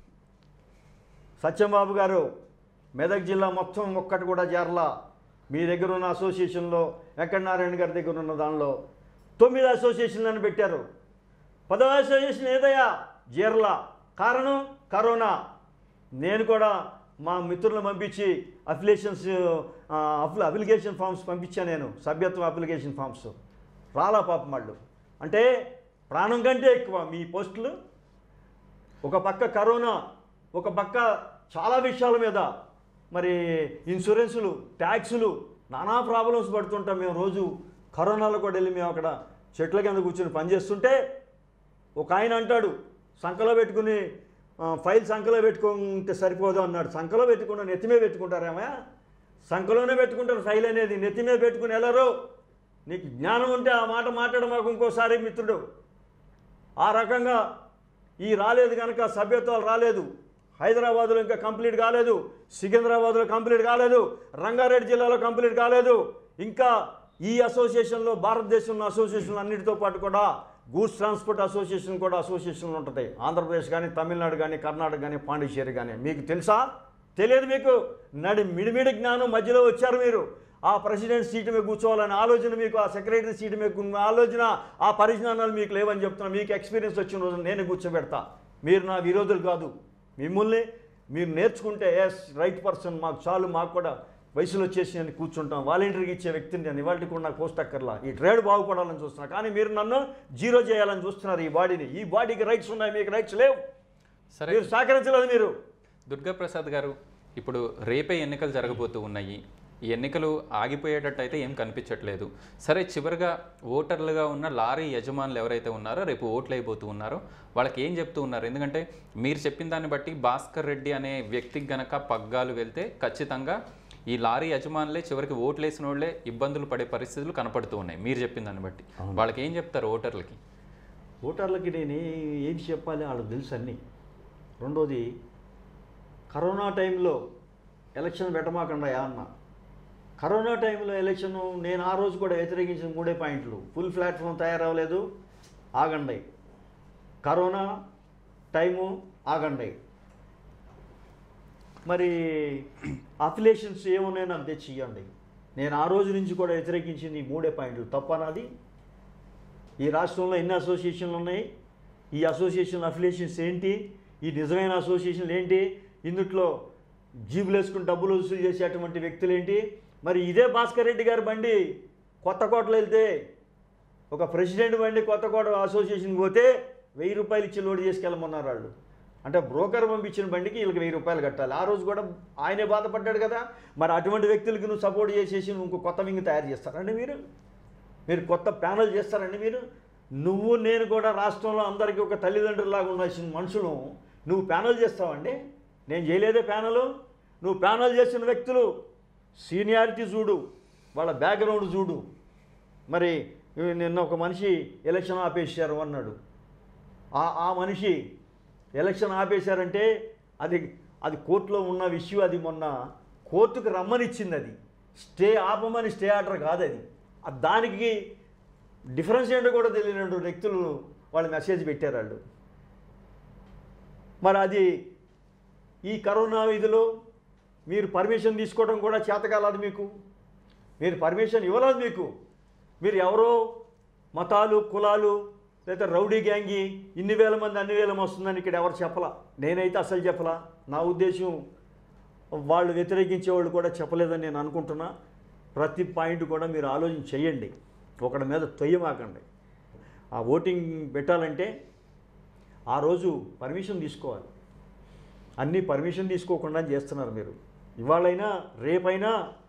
Speaker 2: సత్యంబాబు గారు మెదక్ జిల్లా మొత్తం ఒక్కటి కూడా చేరలా మీ దగ్గర ఉన్న అసోసియేషన్లో వెంకటనారాయణ గారి దగ్గర ఉన్న దానిలో తొమ్మిది అసోసియేషన్లను పెట్టారు పదవ అసోసియేషన్ ఏదయ్యా జీరలా కారణం కరోనా నేను కూడా మా మిత్రులను పంపించి అప్లికేషన్స్ అప్లి అప్లికేషన్ ఫామ్స్ పంపించాను నేను సభ్యత్వం అప్లికేషన్ ఫామ్స్ రాలా పాపం వాళ్ళు అంటే ప్రాణం కంటే ఎక్కువ మీ పోస్టులు ఒక పక్క కరోనా ఒక పక్క చాలా విషయాల మీద మరి ఇన్సూరెన్సులు ట్యాక్సులు నానా ప్రాబ్లమ్స్ పడుతుంటాం మేము రోజు కరోనాలో కూడా వెళ్ళి మేము అక్కడ చెట్ల కింద కూర్చొని పనిచేస్తుంటే ఒక ఆయన అంటాడు సంకలో పెట్టుకుని ఆ, ఫైల్ సంకలో పెట్టుకుంటే సరిపోదు అన్నాడు సంకలో పెట్టుకున్న నెత్తిమే పెట్టుకుంటారేమా సంకలోనే పెట్టుకుంటారు ఫైల్ అనేది నెత్తిమే పెట్టుకుని వెళ్ళరు నీకు జ్ఞానం ఉంటే ఆ మాట మాట్లాడ మాకు ఇంకోసారి మిత్రుడు ఆ రకంగా ఈ రాలేదు కనుక సభ్యత్వాలు రాలేదు హైదరాబాద్లో ఇంకా కంప్లీట్ కాలేదు సికింద్రాబాద్లో కంప్లీట్ కాలేదు రంగారెడ్డి జిల్లాలో కంప్లీట్ కాలేదు ఇంకా ఈ అసోసియేషన్లో భారతదేశంలో అసోసియేషన్లు అన్నిటితో పాటు కూడా గూడ్స్ ట్రాన్స్పోర్ట్ అసోసియేషన్ కూడా అసోసియేషన్లు ఉంటుంది ఆంధ్రప్రదేశ్ కానీ తమిళనాడు కానీ కర్ణాటక కానీ పాండిచేరి కానీ మీకు తెలుసా తెలియదు మీకు నడి మిడిమిడి జ్ఞానం మధ్యలో వచ్చారు మీరు ఆ ప్రెసిడెంట్ సీటు మీద కూర్చోవాలనే ఆలోచన మీకు ఆ సెక్రటరీ సీటు మీద ఉన్న ఆలోచన ఆ పరిజ్ఞానాలు మీకు లేవని చెప్తున్నా మీకు ఎక్స్పీరియన్స్ వచ్చిన రోజు నేను కూర్చోబెడతా మీరు నా విరోధులు కాదు మిమ్మల్ని మీరు నేర్చుకుంటే ఎస్ రైట్ పర్సన్ మాకు చాలు మాకు కూడా వయసులో వచ్చేసి నేను కూర్చుంటాం వాలంటీర్కి ఇచ్చే వ్యక్తిని నేను ఇవాళకి కూడా నాకు పోస్ట్ అక్కర్లా ఈ ట్రేడ్ బాగుపడాలని చూస్తున్నా కానీ మీరు నన్ను జీరో చేయాలని చూస్తున్నారు ఈ బాడీని ఈ బాడీకి రైట్స్ ఉన్నాయి మీకు రైట్స్ లేవు
Speaker 1: సరే
Speaker 2: మీరు సహకరించలేదు మీరు
Speaker 1: దుర్గా ప్రసాద్ గారు ఇప్పుడు రేపే ఎన్నికలు జరగబోతూ ఉన్నాయి ఈ ఎన్నికలు ఆగిపోయేటట్టు అయితే ఏం కనిపించట్లేదు సరే చివరిగా ఓటర్లుగా ఉన్న లారీ యజమానులు ఎవరైతే ఉన్నారో రేపు ఓట్లు అయిపోతూ ఉన్నారో వాళ్ళకి ఏం చెప్తూ ఉన్నారు ఎందుకంటే మీరు చెప్పిన దాన్ని బట్టి భాస్కర్ రెడ్డి అనే వ్యక్తికి గనక పగ్గాలు వెళ్తే ఖచ్చితంగా ఈ లారీ యజమానులే చివరికి ఓట్లు వేసిన వాళ్ళే ఇబ్బందులు పడే పరిస్థితులు కనపడుతూ ఉన్నాయి మీరు చెప్పిన దాన్ని బట్టి వాళ్ళకి ఏం చెప్తారు ఓటర్లకి
Speaker 2: ఓటర్లకి నేను ఏం చెప్పాలి వాళ్ళకి తెలుసు అన్నీ రెండోది కరోనా టైంలో ఎలక్షన్ పెట్టమాకండా అన్న కరోనా టైంలో ఎలక్షన్ నేను ఆ రోజు కూడా వ్యతిరేకించిన మూడే పాయింట్లు ఫుల్ ప్లాట్ఫామ్ తయారవ్వలేదు ఆగండి కరోనా టైము ఆగండి మరి అఫిలేషన్స్ ఏమున్నాయో నాకు తెచ్చి ఇవ్వండి నేను ఆ రోజు నుంచి కూడా వ్యతిరేకించింది ఈ మూడే పాయింట్లు తప్పనాది ఈ రాష్ట్రంలో ఎన్ని అసోసియేషన్లు ఉన్నాయి ఈ అసోసియేషన్ అఫిలియేషన్స్ ఏంటి ఈ నిజమైన అసోసియేషన్లు ఏంటి ఇందుట్లో జీబులు వేసుకుని డబ్బులు వసూలు చేసేటువంటి వ్యక్తులు ఏంటి మరి ఇదే భాస్కర్ రెడ్డి గారి బండి కొత్తకోటలో వెళ్తే ఒక ప్రెసిడెంట్ బండి కొత్తకోట అసోసియేషన్కి పోతే వెయ్యి రూపాయలు ఇచ్చి లోడ్ చేసుకెళ్ళమన్నారు వాళ్ళు అంటే బ్రోకర్ పంపించిన బండికి వీళ్ళకి వెయ్యి రూపాయలు కట్టాలి ఆ రోజు కూడా ఆయనే బాధపడ్డాడు కదా మరి అటువంటి వ్యక్తులకి నువ్వు సపోర్ట్ చేసేసి నువ్వు ఇంకో కొత్త వింగ్ తయారు చేస్తారండి మీరు మీరు కొత్త ప్యానల్ చేస్తారండి మీరు నువ్వు నేను కూడా రాష్ట్రంలో అందరికీ ఒక తల్లిదండ్రులాగా ఉండాల్సిన మనుషులు నువ్వు ప్యానల్ చేస్తావండి నేను చేయలేదే ప్యానలు నువ్వు ప్యానల్ చేసిన వ్యక్తులు సీనియారిటీ చూడు వాళ్ళ బ్యాక్గ్రౌండ్ చూడు మరి నిన్న ఒక మనిషి ఎలక్షన్ ఆపేసారు అన్నాడు ఆ ఆ మనిషి ఎలక్షన్ ఆపేశారంటే అది అది కోర్టులో ఉన్న విషయం అది మొన్న కోర్టుకు రమ్మనిచ్చింది అది స్టే ఆపమని స్టే ఆర్డర్ కాదు అది ఆ దానికి డిఫరెన్స్ ఏంటో కూడా తెలియనటువంటి వ్యక్తులు వాళ్ళు మెసేజ్ పెట్టారు వాళ్ళు మరి అది ఈ కరోనా విధిలో మీరు పర్మిషన్ తీసుకోవడం కూడా చేతకాలదు మీకు మీరు పర్మిషన్ ఇవ్వలేదు మీకు మీరు ఎవరో మతాలు కులాలు లేదా రౌడీ గ్యాంగి ఇన్ని వేల మంది అన్ని వేల మంది వస్తుందని ఇక్కడ ఎవరు చెప్పలా నేనైతే అసలు చెప్పలా నా ఉద్దేశం వాళ్ళు వ్యతిరేకించే వాళ్ళు కూడా చెప్పలేదని నేను అనుకుంటున్నా ప్రతి పాయింట్ కూడా మీరు ఆలోచన చేయండి ఒకడి మీద తొయ్యమాకండి ఆ ఓటింగ్ పెట్టాలంటే ఆ రోజు పర్మిషన్ తీసుకోవాలి అన్నీ పర్మిషన్ తీసుకోకుండా చేస్తున్నారు మీరు ఇవాళైనా రేపైనా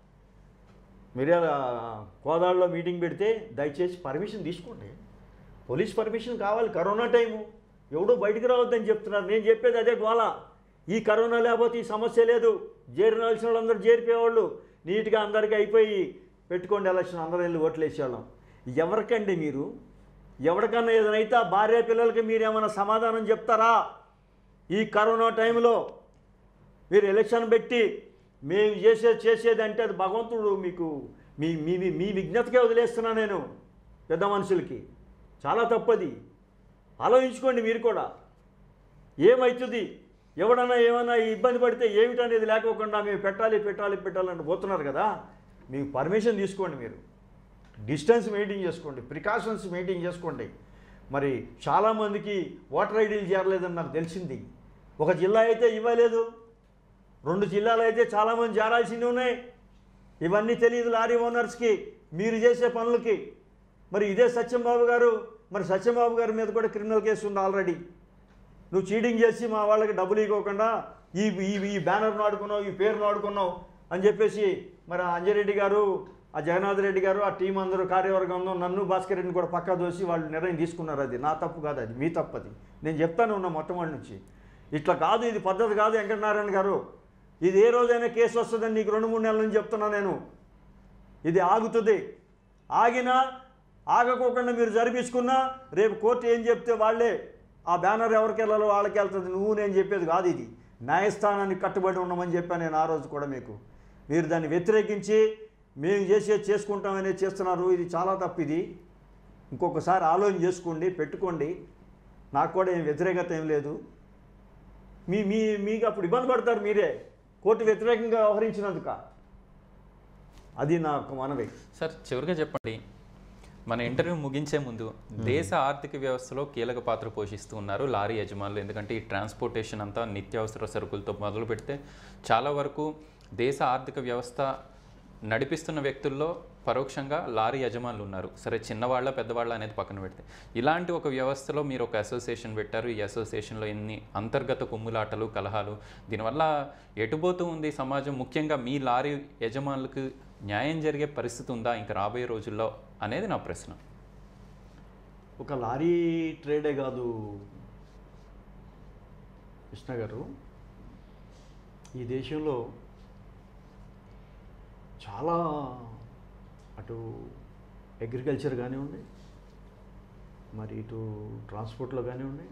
Speaker 2: మిర్యాల కోదాడలో మీటింగ్ పెడితే దయచేసి పర్మిషన్ తీసుకోండి పోలీస్ పర్మిషన్ కావాలి కరోనా టైము ఎవడో బయటికి రావద్దని చెప్తున్నారు నేను చెప్పేది అదే గోల ఈ కరోనా లేకపోతే ఈ సమస్య లేదు చేరినవలసిన వాళ్ళందరూ చేరిపోయేవాళ్ళు నీట్గా అందరికీ అయిపోయి పెట్టుకోండి ఎలక్షన్ అందరూ వెళ్ళి ఓట్లు వేసేవాళ్ళం ఎవరికండి మీరు ఎవరికన్నా ఏదైనా అయితే ఆ భార్య పిల్లలకి మీరు ఏమైనా సమాధానం చెప్తారా ఈ కరోనా టైంలో మీరు ఎలక్షన్ పెట్టి మేము చేసేది చేసేది అంటే అది భగవంతుడు మీకు మీ మీ మీ- మీ విజ్ఞతకే వదిలేస్తున్నా నేను పెద్ద మనుషులకి చాలా తప్పది ఆలోచించుకోండి మీరు కూడా ఏమవుతుంది ఎవడన్నా ఏమన్నా ఇబ్బంది పడితే ఏమిటనేది లేకోకుండా మేము పెట్టాలి పెట్టాలి పెట్టాలని పోతున్నారు కదా మీకు పర్మిషన్ తీసుకోండి మీరు డిస్టెన్స్ మెయింటైన్ చేసుకోండి ప్రికాషన్స్ మెయింటైన్ చేసుకోండి మరి చాలామందికి ఓటర్ ఐడీలు చేరలేదని నాకు తెలిసింది ఒక జిల్లా అయితే ఇవ్వలేదు రెండు జిల్లాలు అయితే చాలామంది చేరాల్సింది ఉన్నాయి ఇవన్నీ తెలియదు లారీ ఓనర్స్కి మీరు చేసే పనులకి మరి ఇదే సత్యంబాబు గారు మరి సత్యంబాబు గారి మీద కూడా క్రిమినల్ కేసు ఉంది ఆల్రెడీ నువ్వు చీటింగ్ చేసి మా వాళ్ళకి డబ్బులు ఇవ్వకుండా ఈ ఈ ఈ బ్యానర్ను ఆడుకున్నావు ఈ పేరును ఆడుకున్నావు అని చెప్పేసి మరి ఆ అంజరెడ్డి గారు ఆ జగన్నాథ్ రెడ్డి గారు ఆ టీం అందరూ కార్యవర్గంలో నన్ను భాస్కర్ రెడ్డిని కూడా పక్కా దోసి వాళ్ళు నిర్ణయం తీసుకున్నారు అది నా తప్పు కాదు అది మీ తప్పు అది నేను చెప్తాను ఉన్నా మొట్టమొదటి నుంచి ఇట్లా కాదు ఇది పద్ధతి కాదు వెంకటనారాయణ గారు ఇది ఏ రోజైనా కేసు వస్తుందని నీకు రెండు మూడు నెలల నుంచి చెప్తున్నా నేను ఇది ఆగుతుంది ఆగినా ఆగకోకుండా మీరు జరిపించుకున్నా రేపు కోర్టు ఏం చెప్తే వాళ్ళే ఆ బ్యానర్ ఎవరికి వెళ్ళాలో వాళ్ళకి వెళ్తుంది నువ్వు నేను చెప్పేది కాదు ఇది న్యాయస్థానానికి కట్టుబడి ఉండమని చెప్పాను నేను ఆ రోజు కూడా మీకు మీరు దాన్ని వ్యతిరేకించి మేము చేసేది చేసుకుంటామనేది చేస్తున్నారు ఇది చాలా తప్పు ఇది ఇంకొకసారి ఆలోచన చేసుకోండి పెట్టుకోండి నాకు కూడా ఏం వ్యతిరేకత ఏం లేదు మీ మీ మీకు అప్పుడు ఇబ్బంది పడతారు మీరే కోర్టు వ్యతిరేకంగా వ్యవహరించినందుక అది నాకు మనవి
Speaker 1: సార్ చివరిగా చెప్పండి మన ఇంటర్వ్యూ ముగించే ముందు దేశ ఆర్థిక వ్యవస్థలో కీలక పాత్ర పోషిస్తూ ఉన్నారు లారీ యజమానులు ఎందుకంటే ఈ ట్రాన్స్పోర్టేషన్ అంతా నిత్యావసర సరుకులతో మొదలు పెడితే చాలా వరకు దేశ ఆర్థిక వ్యవస్థ నడిపిస్తున్న వ్యక్తుల్లో పరోక్షంగా లారీ యజమానులు ఉన్నారు సరే చిన్నవాళ్ళ పెద్దవాళ్ళ అనేది పక్కన పెడితే ఇలాంటి ఒక వ్యవస్థలో మీరు ఒక అసోసియేషన్ పెట్టారు ఈ అసోసియేషన్లో ఎన్ని అంతర్గత కుమ్ములాటలు కలహాలు దీనివల్ల ఎటుపోతూ ఉంది సమాజం ముఖ్యంగా మీ లారీ యజమానులకు న్యాయం జరిగే పరిస్థితి ఉందా ఇంకా రాబోయే రోజుల్లో అనేది నా ప్రశ్న
Speaker 2: ఒక లారీ ట్రేడే కాదు కృష్ణ గారు ఈ దేశంలో చాలా అటు అగ్రికల్చర్ కానివ్వండి మరి ఇటు ట్రాన్స్పోర్ట్లో కానివ్వండి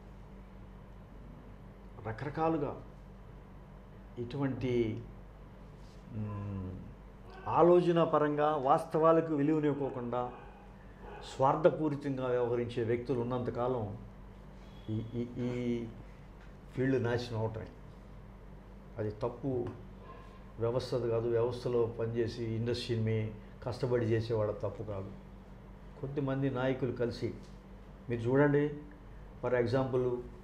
Speaker 2: రకరకాలుగా ఇటువంటి మ్, ఆలోచన పరంగా వాస్తవాలకు విలువనివ్వకోకుండా స్వార్థపూరితంగా వ్యవహరించే వ్యక్తులు ఉన్నంతకాలం ఈ ఈ ఈ ఫీల్డ్ నాశనం అవటమే అది తప్పు వ్యవస్థది కాదు వ్యవస్థలో పనిచేసి ఇండస్ట్రీని మీ కష్టపడి చేసేవాళ్ళ తప్పు కాదు కొద్దిమంది నాయకులు కలిసి మీరు చూడండి ఫర్ ఎగ్జాంపుల్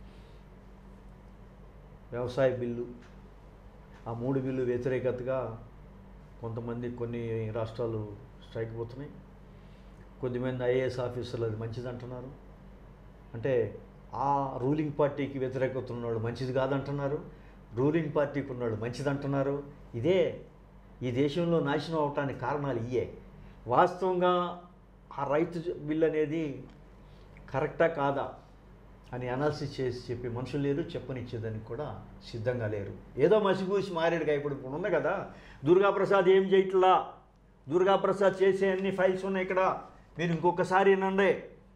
Speaker 2: వ్యవసాయ బిల్లు ఆ మూడు బిల్లు వ్యతిరేకతగా కొంతమంది కొన్ని రాష్ట్రాలు స్ట్రైక్ పోతున్నాయి కొద్దిమంది ఐఏఎస్ ఆఫీసర్లు అది మంచిది అంటున్నారు అంటే ఆ రూలింగ్ పార్టీకి వ్యతిరేకత ఉన్నవాడు మంచిది కాదంటున్నారు రూలింగ్ పార్టీకి ఉన్నాడు మంచిది అంటున్నారు ఇదే ఈ దేశంలో నాశనం అవటానికి కారణాలు ఇయే వాస్తవంగా ఆ రైతు బిల్ అనేది కరెక్టా కాదా అని అనాలిసిస్ చేసి చెప్పే మనుషులు లేరు చెప్పనిచ్చేదానికి కూడా సిద్ధంగా లేరు ఏదో మసిగూసి మారేడుగా ఇప్పుడు ఇప్పుడు ఉంది కదా దుర్గాప్రసాద్ ఏం చేయట్లా దుర్గాప్రసాద్ చేసే అన్ని ఫైల్స్ ఉన్నాయి ఇక్కడ మీరు ఇంకొకసారి వినండి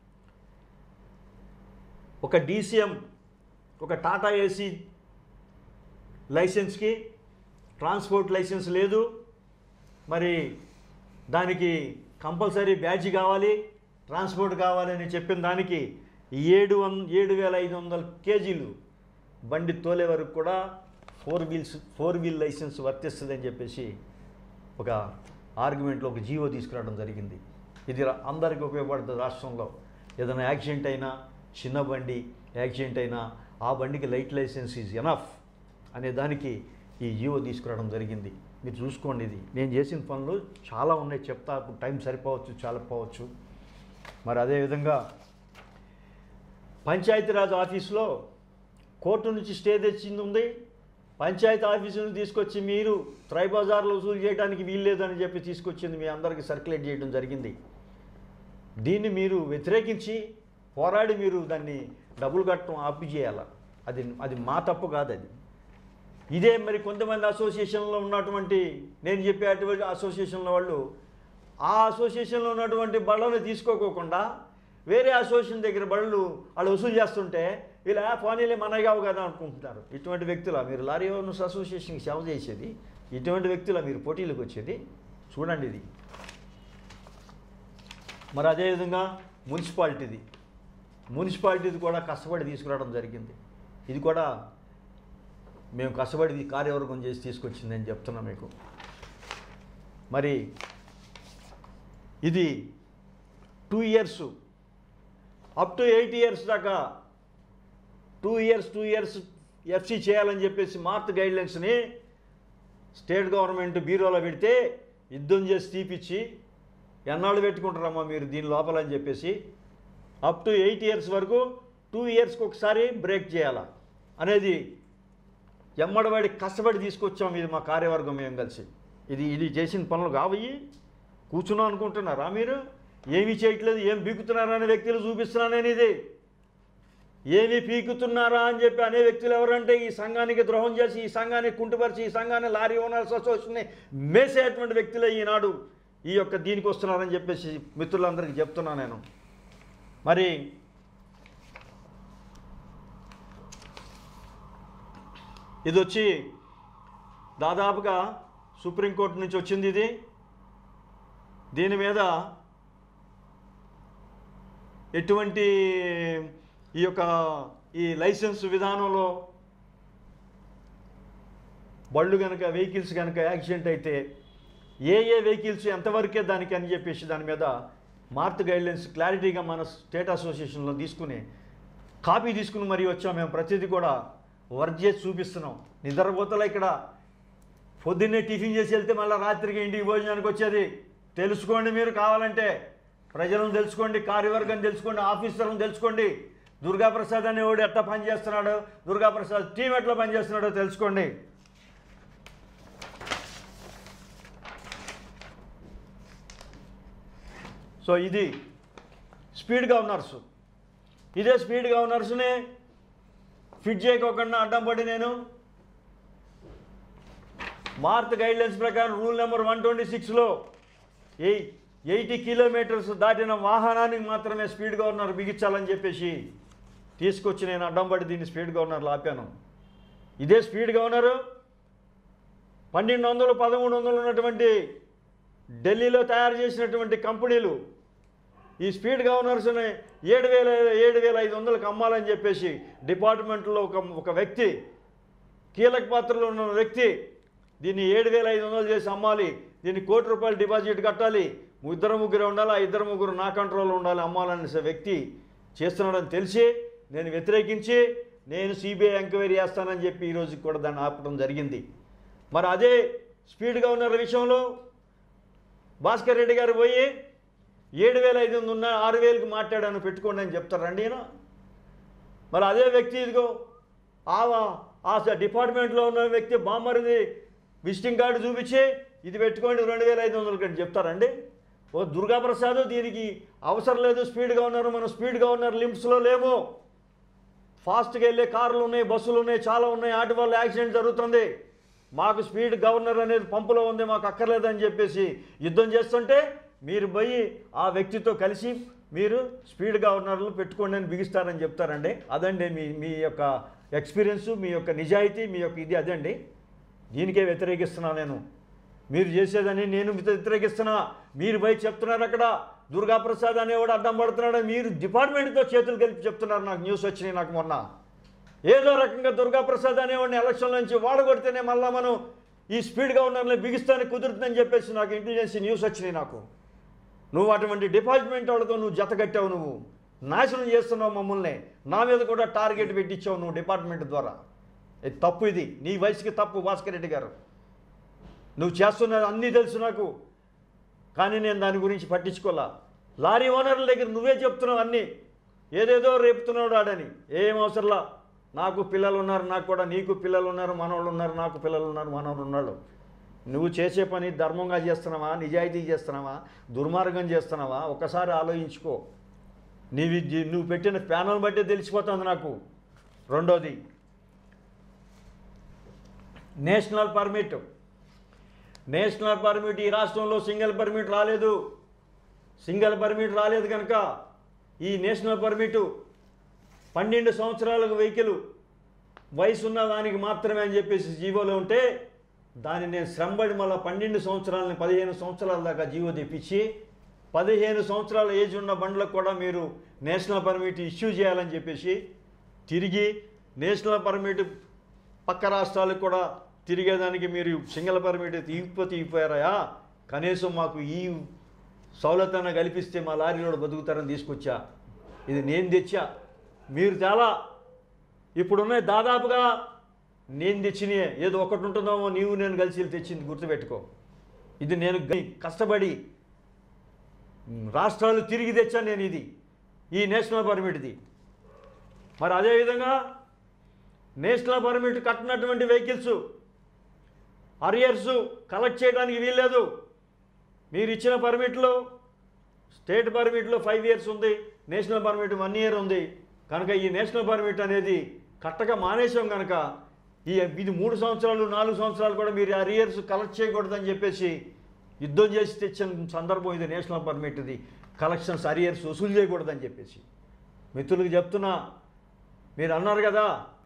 Speaker 2: ఒక డీసీఎం ఒక టాటా ఏసీ లైసెన్స్కి ట్రాన్స్పోర్ట్ లైసెన్స్ లేదు మరి దానికి కంపల్సరీ బ్యాడ్జ్ కావాలి ట్రాన్స్పోర్ట్ కావాలని చెప్పిన దానికి ఏడు వం ఏడు వేల ఐదు వందల కేజీలు బండి తోలే వరకు కూడా four wheels four wheel license వర్తిస్తుందని చెప్పేసి ఒక ఆర్గ్యుమెంట్లో ఒక జీవో తీసుకురావడం జరిగింది ఇది రా- అందరికీ ఉపయోగపడుతుంది రాష్ట్రంలో ఏదైనా యాక్సిడెంట్ అయినా చిన్న బండి యాక్సిడెంట్ అయినా ఆ బండికి లైట్ లైసెన్స్ ఈజ్ ఎనఫ్ అనే దానికి ఈ జీవో తీసుకురావడం జరిగింది మీరు చూసుకోండి ఇది నేను చేసిన పనులు చాలా ఉన్నాయి చెప్తా ఇప్పుడు టైం సరిపోవచ్చు చాలా పోవచ్చు మరి అదేవిధంగా పంచాయతీరాజ్ ఆఫీస్లో కోర్టు నుంచి స్టే తెచ్చింది ఉంది పంచాయతీ ఆఫీసు నుంచి తీసుకొచ్చి మీరు ట్రై బజార్లో వసూలు చేయడానికి వీల్లేదని చెప్పి తీసుకొచ్చింది మీ అందరికీ సర్క్యులేట్ చేయడం జరిగింది దీన్ని మీరు వ్యతిరేకించి పోరాడి మీరు దాన్ని డబ్బులు కట్టడం ఆపి చేయాల అది అది మా తప్పు కాదు అది ఇదే మరి కొంతమంది అసోసియేషన్లో ఉన్నటువంటి నేను చెప్పే అటువంటి అసోసియేషన్ల వాళ్ళు ఆ అసోసియేషన్లో ఉన్నటువంటి బళ్ళను తీసుకోకోకుండా వేరే అసోసియేషన్ దగ్గర బళ్ళు వాళ్ళు వసూలు చేస్తుంటే ఇలా పోనీలే మనవి కావు కదా అనుకుంటున్నారు ఇటువంటి వ్యక్తుల మీరు లారీ ఓనర్స్ అసోసియేషన్కి సేవ చేసేది ఇటువంటి వ్యక్తుల మీరు పోటీలకు వచ్చేది చూడండి ఇది మరి అదేవిధంగా మున్సిపాలిటీది మున్సిపాలిటీది కూడా కష్టపడి తీసుకురావడం జరిగింది ఇది కూడా మేము కష్టపడి ఈ కార్యవర్గం చేసి తీసుకొచ్చిందని చెప్తున్నా మీకు మరి ఇది two years up to eight years దాకా two years two years FC చేయాలని చెప్పేసి మార్త్ గైడ్లైన్స్ని స్టేట్ గవర్నమెంట్ బీరోలో పెడితే యుద్ధం చేసి తీపిచ్చి ఎన్నాళ్ళు పెట్టుకుంటారమ్మా మీరు దీని లోపల అని చెప్పేసి అప్ టు ఎయిట్ ఇయర్స్ వరకు టూ ఇయర్స్కి ఒకసారి బ్రేక్ చేయాలా అనేది ఎమ్మడబడి కష్టపడి తీసుకొచ్చాం ఇది మా కార్యవర్గం మేము కలిసి ఇది ఇది చేసిన పనులు కావయి కూర్చున్నాం అనుకుంటున్నారా మీరు ఏమీ చేయట్లేదు ఏం బీకుతున్నారా అనే వ్యక్తులు చూపిస్తున్నాను నేను ఇది ఏమి పీకుతున్నారా అని చెప్పి అనే వ్యక్తులు ఎవరంటే ఈ సంఘానికి ద్రోహం చేసి ఈ సంఘాన్ని కుంటుపరిచి ఈ సంఘాన్ని లారీ ఓనర్స్ అసోసియేషన్ని మేసేటువంటి వ్యక్తులే ఈనాడు ఈ యొక్క దీనికి వస్తున్నారని చెప్పేసి మిత్రులందరికీ చెప్తున్నా నేను మరి ఇది వచ్చి దాదాపుగా సుప్రీంకోర్టు నుంచి వచ్చింది ఇది దీని మీద ఎటువంటి ఈ యొక్క ఈ లైసెన్స్ విధానంలో బళ్ళు కనుక వెహికల్స్ కనుక యాక్సిడెంట్ అయితే ఏ ఏ వెహికల్స్ ఎంతవరకే దానికి అని చెప్పేసి దాని మీద మార్త్ గైడ్లైన్స్ క్లారిటీగా మన స్టేట్ అసోసియేషన్లో తీసుకుని కాపీ తీసుకుని మరీ వచ్చాం మేము ప్రతిదీ కూడా వర్క్ చేసి చూపిస్తున్నాం నిద్రపోతల ఇక్కడ పొద్దున్నే టిఫిన్ చేసి వెళ్తే మళ్ళీ రాత్రికి ఇంటికి భోజనానికి వచ్చేది తెలుసుకోండి మీరు కావాలంటే ప్రజలను తెలుసుకోండి కార్యవర్గం తెలుసుకోండి ఆఫీసర్లను తెలుసుకోండి దుర్గాప్రసాద్ అనేవాడు ఎట్లా పనిచేస్తున్నాడు దుర్గాప్రసాద్ టీం ఎట్లా పనిచేస్తున్నాడో తెలుసుకోండి సో ఇది స్పీడ్ గవర్నర్స్ ఇదే స్పీడ్ గవర్నర్స్ని ఫిట్ చేయకోకుండా అడ్డం పడి నేను మార్త్ గైడ్లైన్స్ ప్రకారం రూల్ నెంబర్ వన్ ట్వంటీ సిక్స్లో ఎయి ఎయిటీ కిలోమీటర్స్ దాటిన వాహనానికి మాత్రమే స్పీడ్ గవర్నర్ బిగించాలని చెప్పేసి తీసుకొచ్చి నేను అడ్డం పడి దీన్ని స్పీడ్ గవర్నర్లు ఆపాను ఇదే స్పీడ్ గవర్నరు పన్నెండు వందలు పదమూడు వందలు ఉన్నటువంటి ఢిల్లీలో తయారు చేసినటువంటి కంపెనీలు ఈ స్పీడ్ గవర్నర్స్ని ఏడు వేల ఏడు వేల ఐదు వందలకు అమ్మాలని చెప్పేసి డిపార్ట్మెంట్లో ఒక ఒక వ్యక్తి కీలక పాత్రలో ఉన్న వ్యక్తి దీన్ని ఏడు వేల ఐదు వందలు చేసి అమ్మాలి దీన్ని కోటి రూపాయలు డిపాజిట్ కట్టాలి ఇద్దరు ముగ్గురు ఉండాలి ఆ ఇద్దరు ముగ్గురు నా కంట్రోల్లో ఉండాలి అమ్మాలనే వ్యక్తి చేస్తున్నాడని తెలిసి నేను వ్యతిరేకించి నేను సిబిఐ ఎంక్వైరీ చేస్తానని చెప్పి ఈరోజు కూడా దాన్ని ఆపడం జరిగింది మరి అదే స్పీడ్ గవర్నర్ విషయంలో భాస్కర్ రెడ్డి గారు పోయి ఏడు వేల ఐదు వందలు ఉన్న ఆరు వేలకు మాట్లాడాను పెట్టుకోండి అని చెప్తారండి ఈయన మరి అదే వ్యక్తి ఇదిగో ఆ ఆ డిపార్ట్మెంట్లో ఉన్న వ్యక్తి బామ్మరిది విజిటింగ్ కార్డు చూపించి ఇది పెట్టుకోండి రెండు వేల ఐదు వందలు కంటే చెప్తారండి ఓ దుర్గాప్రసాద్ దీనికి అవసరం లేదు స్పీడ్గా ఉన్నారు మనం స్పీడ్గా ఉన్నారు లిమిట్స్లో లేము ఫాస్ట్గా వెళ్ళే కార్లు ఉన్నాయి బస్సులు ఉన్నాయి చాలా ఉన్నాయి వాటి వల్ల యాక్సిడెంట్ జరుగుతుంది మాకు స్పీడ్ గవర్నర్ అనేది పంపులో ఉంది మాకు అక్కర్లేదని చెప్పేసి యుద్ధం చేస్తుంటే మీరు పోయి ఆ వ్యక్తితో కలిసి మీరు స్పీడ్ గవర్నర్లు పెట్టుకోండి అని బిగిస్తారని చెప్తారండి అదండి మీ మీ యొక్క ఎక్స్పీరియన్సు మీ యొక్క నిజాయితీ మీ యొక్క ఇది అదండి దీనికే వ్యతిరేకిస్తున్నా నేను మీరు చేసేదని నేను వ్యతిరేకిస్తున్నా మీరు పోయి చెప్తున్నారు అక్కడ దుర్గాప్రసాద్ అనేవాడు అడ్డం పడుతున్నాడు మీరు డిపార్ట్మెంట్తో చేతులు కలిపి చెప్తున్నారు నాకు న్యూస్ వచ్చినాయి నాకు మొన్న ఏదో రకంగా దుర్గాప్రసాద్ అనేవాడిని ఎలక్షన్ నుంచి వాడగొడితేనే మళ్ళీ మనం ఈ స్పీడ్గా ఉన్న బిగిస్తానికి కుదురుతుందని చెప్పేసి నాకు ఇంటెలిజెన్సీ న్యూస్ వచ్చినాయి నాకు నువ్వు అటువంటి డిపార్ట్మెంట్ వాళ్ళతో నువ్వు జతగట్టావు నువ్వు నాశనం చేస్తున్నావు మమ్మల్ని నా మీద కూడా టార్గెట్ పెట్టించావు నువ్వు డిపార్ట్మెంట్ ద్వారా ఇది తప్పు ఇది నీ వయసుకి తప్పు భాస్కర్ రెడ్డి గారు నువ్వు చేస్తున్నది అన్నీ తెలుసు నాకు కానీ నేను దాని గురించి పట్టించుకోలా లారీ ఓనర్ల దగ్గర నువ్వే చెప్తున్నావు అన్నీ ఏదేదో రేపుతున్నాడు ఆడని ఏం అవసరంలా నాకు పిల్లలు ఉన్నారు నాకు కూడా నీకు పిల్లలు ఉన్నారు మనవాళ్ళు ఉన్నారు నాకు పిల్లలు ఉన్నారు మనవాళ్ళు ఉన్నారు నువ్వు చేసే పని ధర్మంగా చేస్తున్నావా నిజాయితీ చేస్తున్నావా దుర్మార్గం చేస్తున్నావా ఒకసారి ఆలోచించుకో నీవి జీ- నువ్వు పెట్టిన ప్యానల్ బట్టే తెలిసిపోతుంది నాకు రెండోది నేషనల్ పర్మిట్ నేషనల్ పర్మిట్ ఈ రాష్ట్రంలో సింగిల్ పర్మిట్ రాలేదు సింగిల్ పర్మిట్ రాలేదు కనుక ఈ నేషనల్ పర్మిట్ పన్నెండు సంవత్సరాలకు వెహికల్ వయసు ఉన్న దానికి మాత్రమే అని చెప్పేసి జీవోలో ఉంటే దాన్ని నేను శ్రమపడి మళ్ళీ పన్నెండు సంవత్సరాలని పదిహేను సంవత్సరాల దాకా జీవో తెప్పించి పదిహేను సంవత్సరాల ఏజ్ ఉన్న బండ్లకు కూడా మీరు నేషనల్ పర్మిట్ ఇష్యూ చేయాలని చెప్పేసి తిరిగి నేషనల్ పర్మిట్ పక్క రాష్ట్రాలకు కూడా తిరిగేదానికి మీరు సింగిల్ పర్మిట్ తీగిపోతే తీగిపోయారా కనీసం మాకు ఈ సౌలతన కల్పిస్తే మా లారీలో బతుకుతారని తీసుకొచ్చా ఇది నేను తెచ్చా మీరు చాలా ఇప్పుడున్న దాదాపుగా నేను తెచ్చినయే ఏదో ఒకటి ఉంటుందేమో నీవు నేను కలిసి తెచ్చింది గుర్తుపెట్టుకో ఇది నేను గ- కష్టపడి మ్, రాష్ట్రాలు తిరిగి తెచ్చాను నేను ఇది ఈ నేషనల్ పర్మిట్ది మరి అదేవిధంగా నేషనల్ పర్మిట్ కట్టినటువంటి వెహికల్స్ అరియర్స్ కలెక్ట్ చేయడానికి వీల్లేదు మీరు ఇచ్చిన పర్మిట్లో స్టేట్ పర్మిట్లో ఫైవ్ ఇయర్స్ ఉంది నేషనల్ పర్మిట్ వన్ ఇయర్ ఉంది కనుక ఈ నేషనల్ పర్మిట్ అనేది కట్టక మానేసాం కనుక ఈ ఇది మూడు సంవత్సరాలు నాలుగు సంవత్సరాలు కూడా మీరు అరియర్స్ కలెక్ట్ చేయకూడదని చెప్పేసి యుద్ధం చేసి తెచ్చిన సందర్భం ఇది నేషనల్ పర్మిట్ ఇది కలెక్షన్స్ అరియర్స్ వసూలు చేయకూడదని చెప్పేసి మిత్రులకు చెప్తున్నా మీరు అన్నారు కదా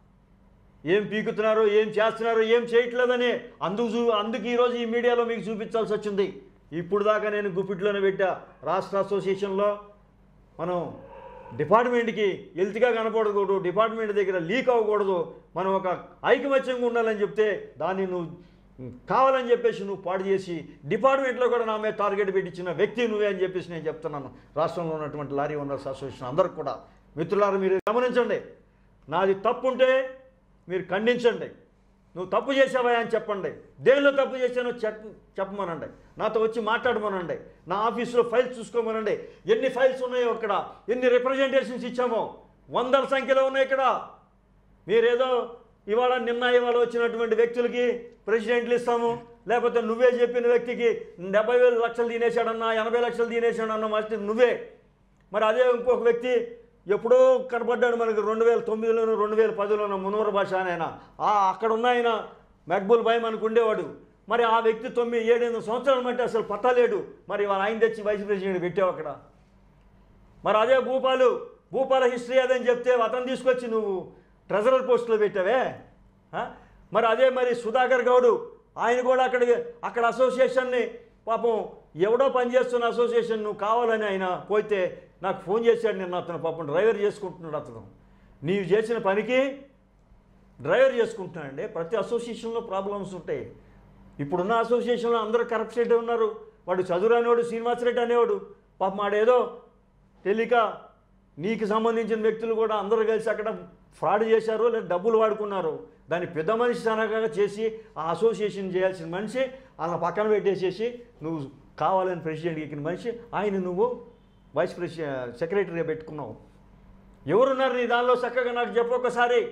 Speaker 2: ఏం పీకుతున్నారు ఏం చేస్తున్నారు ఏం చేయట్లేదని అందుకు చూ అందుకు ఈరోజు ఈ మీడియాలో మీకు చూపించాల్సి వచ్చింది ఇప్పుడు దాకా నేను గుప్పిట్లోనే పెట్టా రాష్ట్ర అసోసియేషన్లో మనం డిపార్ట్మెంట్కి ఎల్తిగా కనపడకూడదు డిపార్ట్మెంట్ దగ్గర లీక్ అవ్వకూడదు మనం ఒక ఐకమత్యంగా ఉండాలని చెప్తే దాన్ని నువ్వు కావాలని చెప్పేసి నువ్వు పాడు చేసి డిపార్ట్మెంట్లో కూడా నా మీద టార్గెట్ పెట్టించిన వ్యక్తి నువ్వే అని చెప్పేసి నేను చెప్తున్నాను రాష్ట్రంలో ఉన్నటువంటి లారీ ఓనర్స్ అసోసియేషన్ అందరికి కూడా మిత్రులారా మీరు గమనించండి నాది తప్పు ఉంటే మీరు ఖండించండి నువ్వు తప్పు చేసావా అని చెప్పండి దేనిలో తప్పు చేశానో చెప్ చెప్పమనండి నాతో వచ్చి మాట్లాడమనండి నా ఆఫీసులో ఫైల్స్ చూసుకోమనండి ఎన్ని ఫైల్స్ ఉన్నాయో ఇక్కడ ఎన్ని రిప్రజెంటేషన్స్ ఇచ్చామో వందల సంఖ్యలో ఉన్నాయి ఇక్కడ మీరేదో ఇవాళ నిన్న ఇవాళ వచ్చినటువంటి వ్యక్తులకి ప్రెసిడెంట్లు ఇస్తాము లేకపోతే నువ్వే చెప్పిన వ్యక్తికి డెబ్బై వేలు లక్షలు తినేశాడన్నా ఎనభై లక్షలు తినేశాడన్నా మస్ట్ నువ్వే మరి అదే ఇంకొక వ్యక్తి ఎప్పుడో కనపడ్డాడు మనకి రెండు వేల తొమ్మిదిలోను రెండు వేల పదిలోను మునవర భాష అని ఆయన ఆ అక్కడ ఉన్న ఆయన మక్బుల్ భయం మనకు ఉండేవాడు మరి ఆ వ్యక్తి తొమ్మిది ఏడెనిమిది సంవత్సరాల మట్టి అసలు పట్టలేడు మరి వాళ్ళ ఆయన తెచ్చి వైస్ ప్రెసిడెంట్ పెట్టావు అక్కడ మరి అదే భూపాలు భూపాల హిస్టరీ అదని చెప్తే అతను తీసుకొచ్చి నువ్వు ట్రెజరర్ పోస్టులో పెట్టావే ఆ? మరి అదే మరి సుధాకర్ గౌడు ఆయన కూడా అక్కడ అక్కడ అసోసియేషన్ని పాపం ఎవడో పనిచేస్తున్న అసోసియేషన్ నువ్వు కావాలని ఆయన పోతే నాకు ఫోన్ చేశాడు నిన్న అతను పాపం డ్రైవర్ చేసుకుంటున్నాడు అతను నీవు చేసిన పనికి డ్రైవర్ చేసుకుంటున్నాడండి ప్రతి అసోసియేషన్లో ప్రాబ్లమ్స్ ఉంటాయి ఇప్పుడున్న అసోసియేషన్లో అందరూ కరప్షన్ ఉన్నారు వాడు చదువురానివాడు శ్రీనివాసరెడ్డి అనేవాడు పాపం వాడేదో తెలియక నీకు సంబంధించిన వ్యక్తులు కూడా అందరూ కలిసి అక్కడ ఫ్రాడ్ చేశారు లేదా డబ్బులు వాడుకున్నారు దాన్ని పెద్ద మనిషి తనగా చేసి ఆ అసోసియేషన్ చేయాల్సిన మనిషి అలా పక్కన పెట్టేసేసి నువ్వు కావాలని ప్రెసిడెంట్కి ఎక్కిన మనిషి ఆయన నువ్వు వైస్ ప్రెసిడెంట్ సెక్రటరీగా పెట్టుకున్నావు ఎవరున్నారు నీ దానిలో చక్కగా నాకు చెప్పొకసారి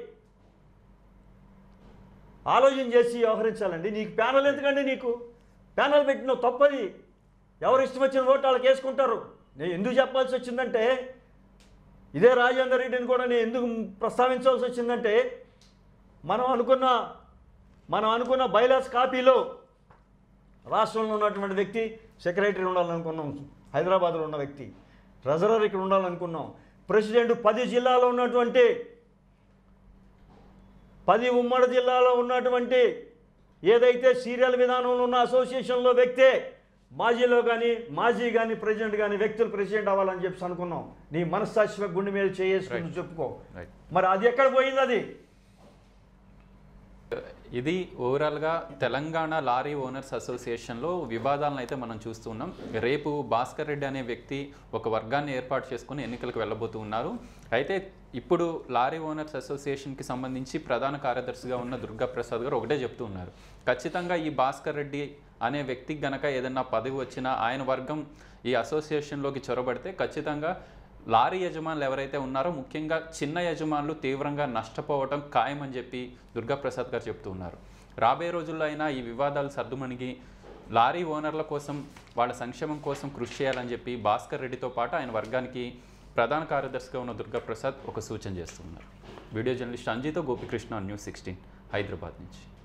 Speaker 2: ఆలోచన చేసి వ్యవహరించాలండి నీకు ప్యానల్ ఎందుకండి నీకు ప్యానల్ పెట్టిన తప్పది ఎవరు ఇష్టం వచ్చిన ఓటు వాళ్ళకి వేసుకుంటారు నేను ఎందుకు చెప్పాల్సి వచ్చిందంటే ఇదే రాజేందర్ రెడ్డిని కూడా నేను ఎందుకు ప్రస్తావించాల్సి వచ్చిందంటే మనం అనుకున్న మనం అనుకున్న బైలాస్ కాపీలో రాష్ట్రంలో ఉన్నటువంటి వ్యక్తి సెక్రటరీ ఉండాలనుకున్నాం హైదరాబాద్లో ఉన్న వ్యక్తి ట్రెజరర్ ఇక్కడ ఉండాలనుకున్నాం ప్రెసిడెంట్ పది జిల్లాలో ఉన్నటువంటి పది ఉమ్మడి జిల్లాలో ఉన్నటువంటి ఏదైతే సీరియల్ విధానంలో ఉన్న అసోసియేషన్లో వ్యక్తే మాజీలో కానీ మాజీ కానీ ప్రెసిడెంట్ కానీ వ్యక్తులు ప్రెసిడెంట్ అవ్వాలని చెప్పి అనుకున్నాం నీ మనస్సాక్షిగా గుండె మీద చేసుకుని
Speaker 1: Right.
Speaker 2: చెప్పుకో
Speaker 1: రైట్
Speaker 2: మరి అది ఎక్కడ పోయింది అది
Speaker 1: ఇది ఓవరాల్గా తెలంగాణ లారీ ఓనర్స్ అసోసియేషన్లో వివాదాలను అయితే మనం చూస్తున్నాం రేపు భాస్కర్ రెడ్డి అనే వ్యక్తి ఒక వర్గాన్ని ఏర్పాటు చేసుకుని ఎన్నికలకు వెళ్ళబోతూ ఉన్నారు అయితే ఇప్పుడు లారీ ఓనర్స్ అసోసియేషన్కి సంబంధించి ప్రధాన కార్యదర్శిగా ఉన్న దుర్గా ప్రసాద్ గారు ఒకటే చెప్తూ ఉన్నారు ఖచ్చితంగా ఈ భాస్కర్ రెడ్డి అనే వ్యక్తికి గనక ఏదన్నా పదవి వచ్చినా ఆయన వర్గం ఈ అసోసియేషన్లోకి చొరబడితే ఖచ్చితంగా లారీ యజమానులు ఎవరైతే ఉన్నారో ముఖ్యంగా చిన్న యజమానులు తీవ్రంగా నష్టపోవటం ఖాయమని చెప్పి దుర్గాప్రసాద్ గారు చెప్తూ ఉన్నారు రాబోయే రోజుల్లో అయినా ఈ వివాదాలు సర్దుమణిగి లారీ ఓనర్ల కోసం వాళ్ళ సంక్షేమం కోసం కృషి చేయాలని చెప్పి భాస్కర్ రెడ్డితో పాటు ఆయన వర్గానికి ప్రధాన కార్యదర్శిగా ఉన్న దుర్గాప్రసాద్ ఒక సూచన చేస్తున్నారు వీడియో జర్నలిస్ట్ అంజితో గోపికృష్ణ న్యూస్ సిక్స్టీన్ హైదరాబాద్ నుంచి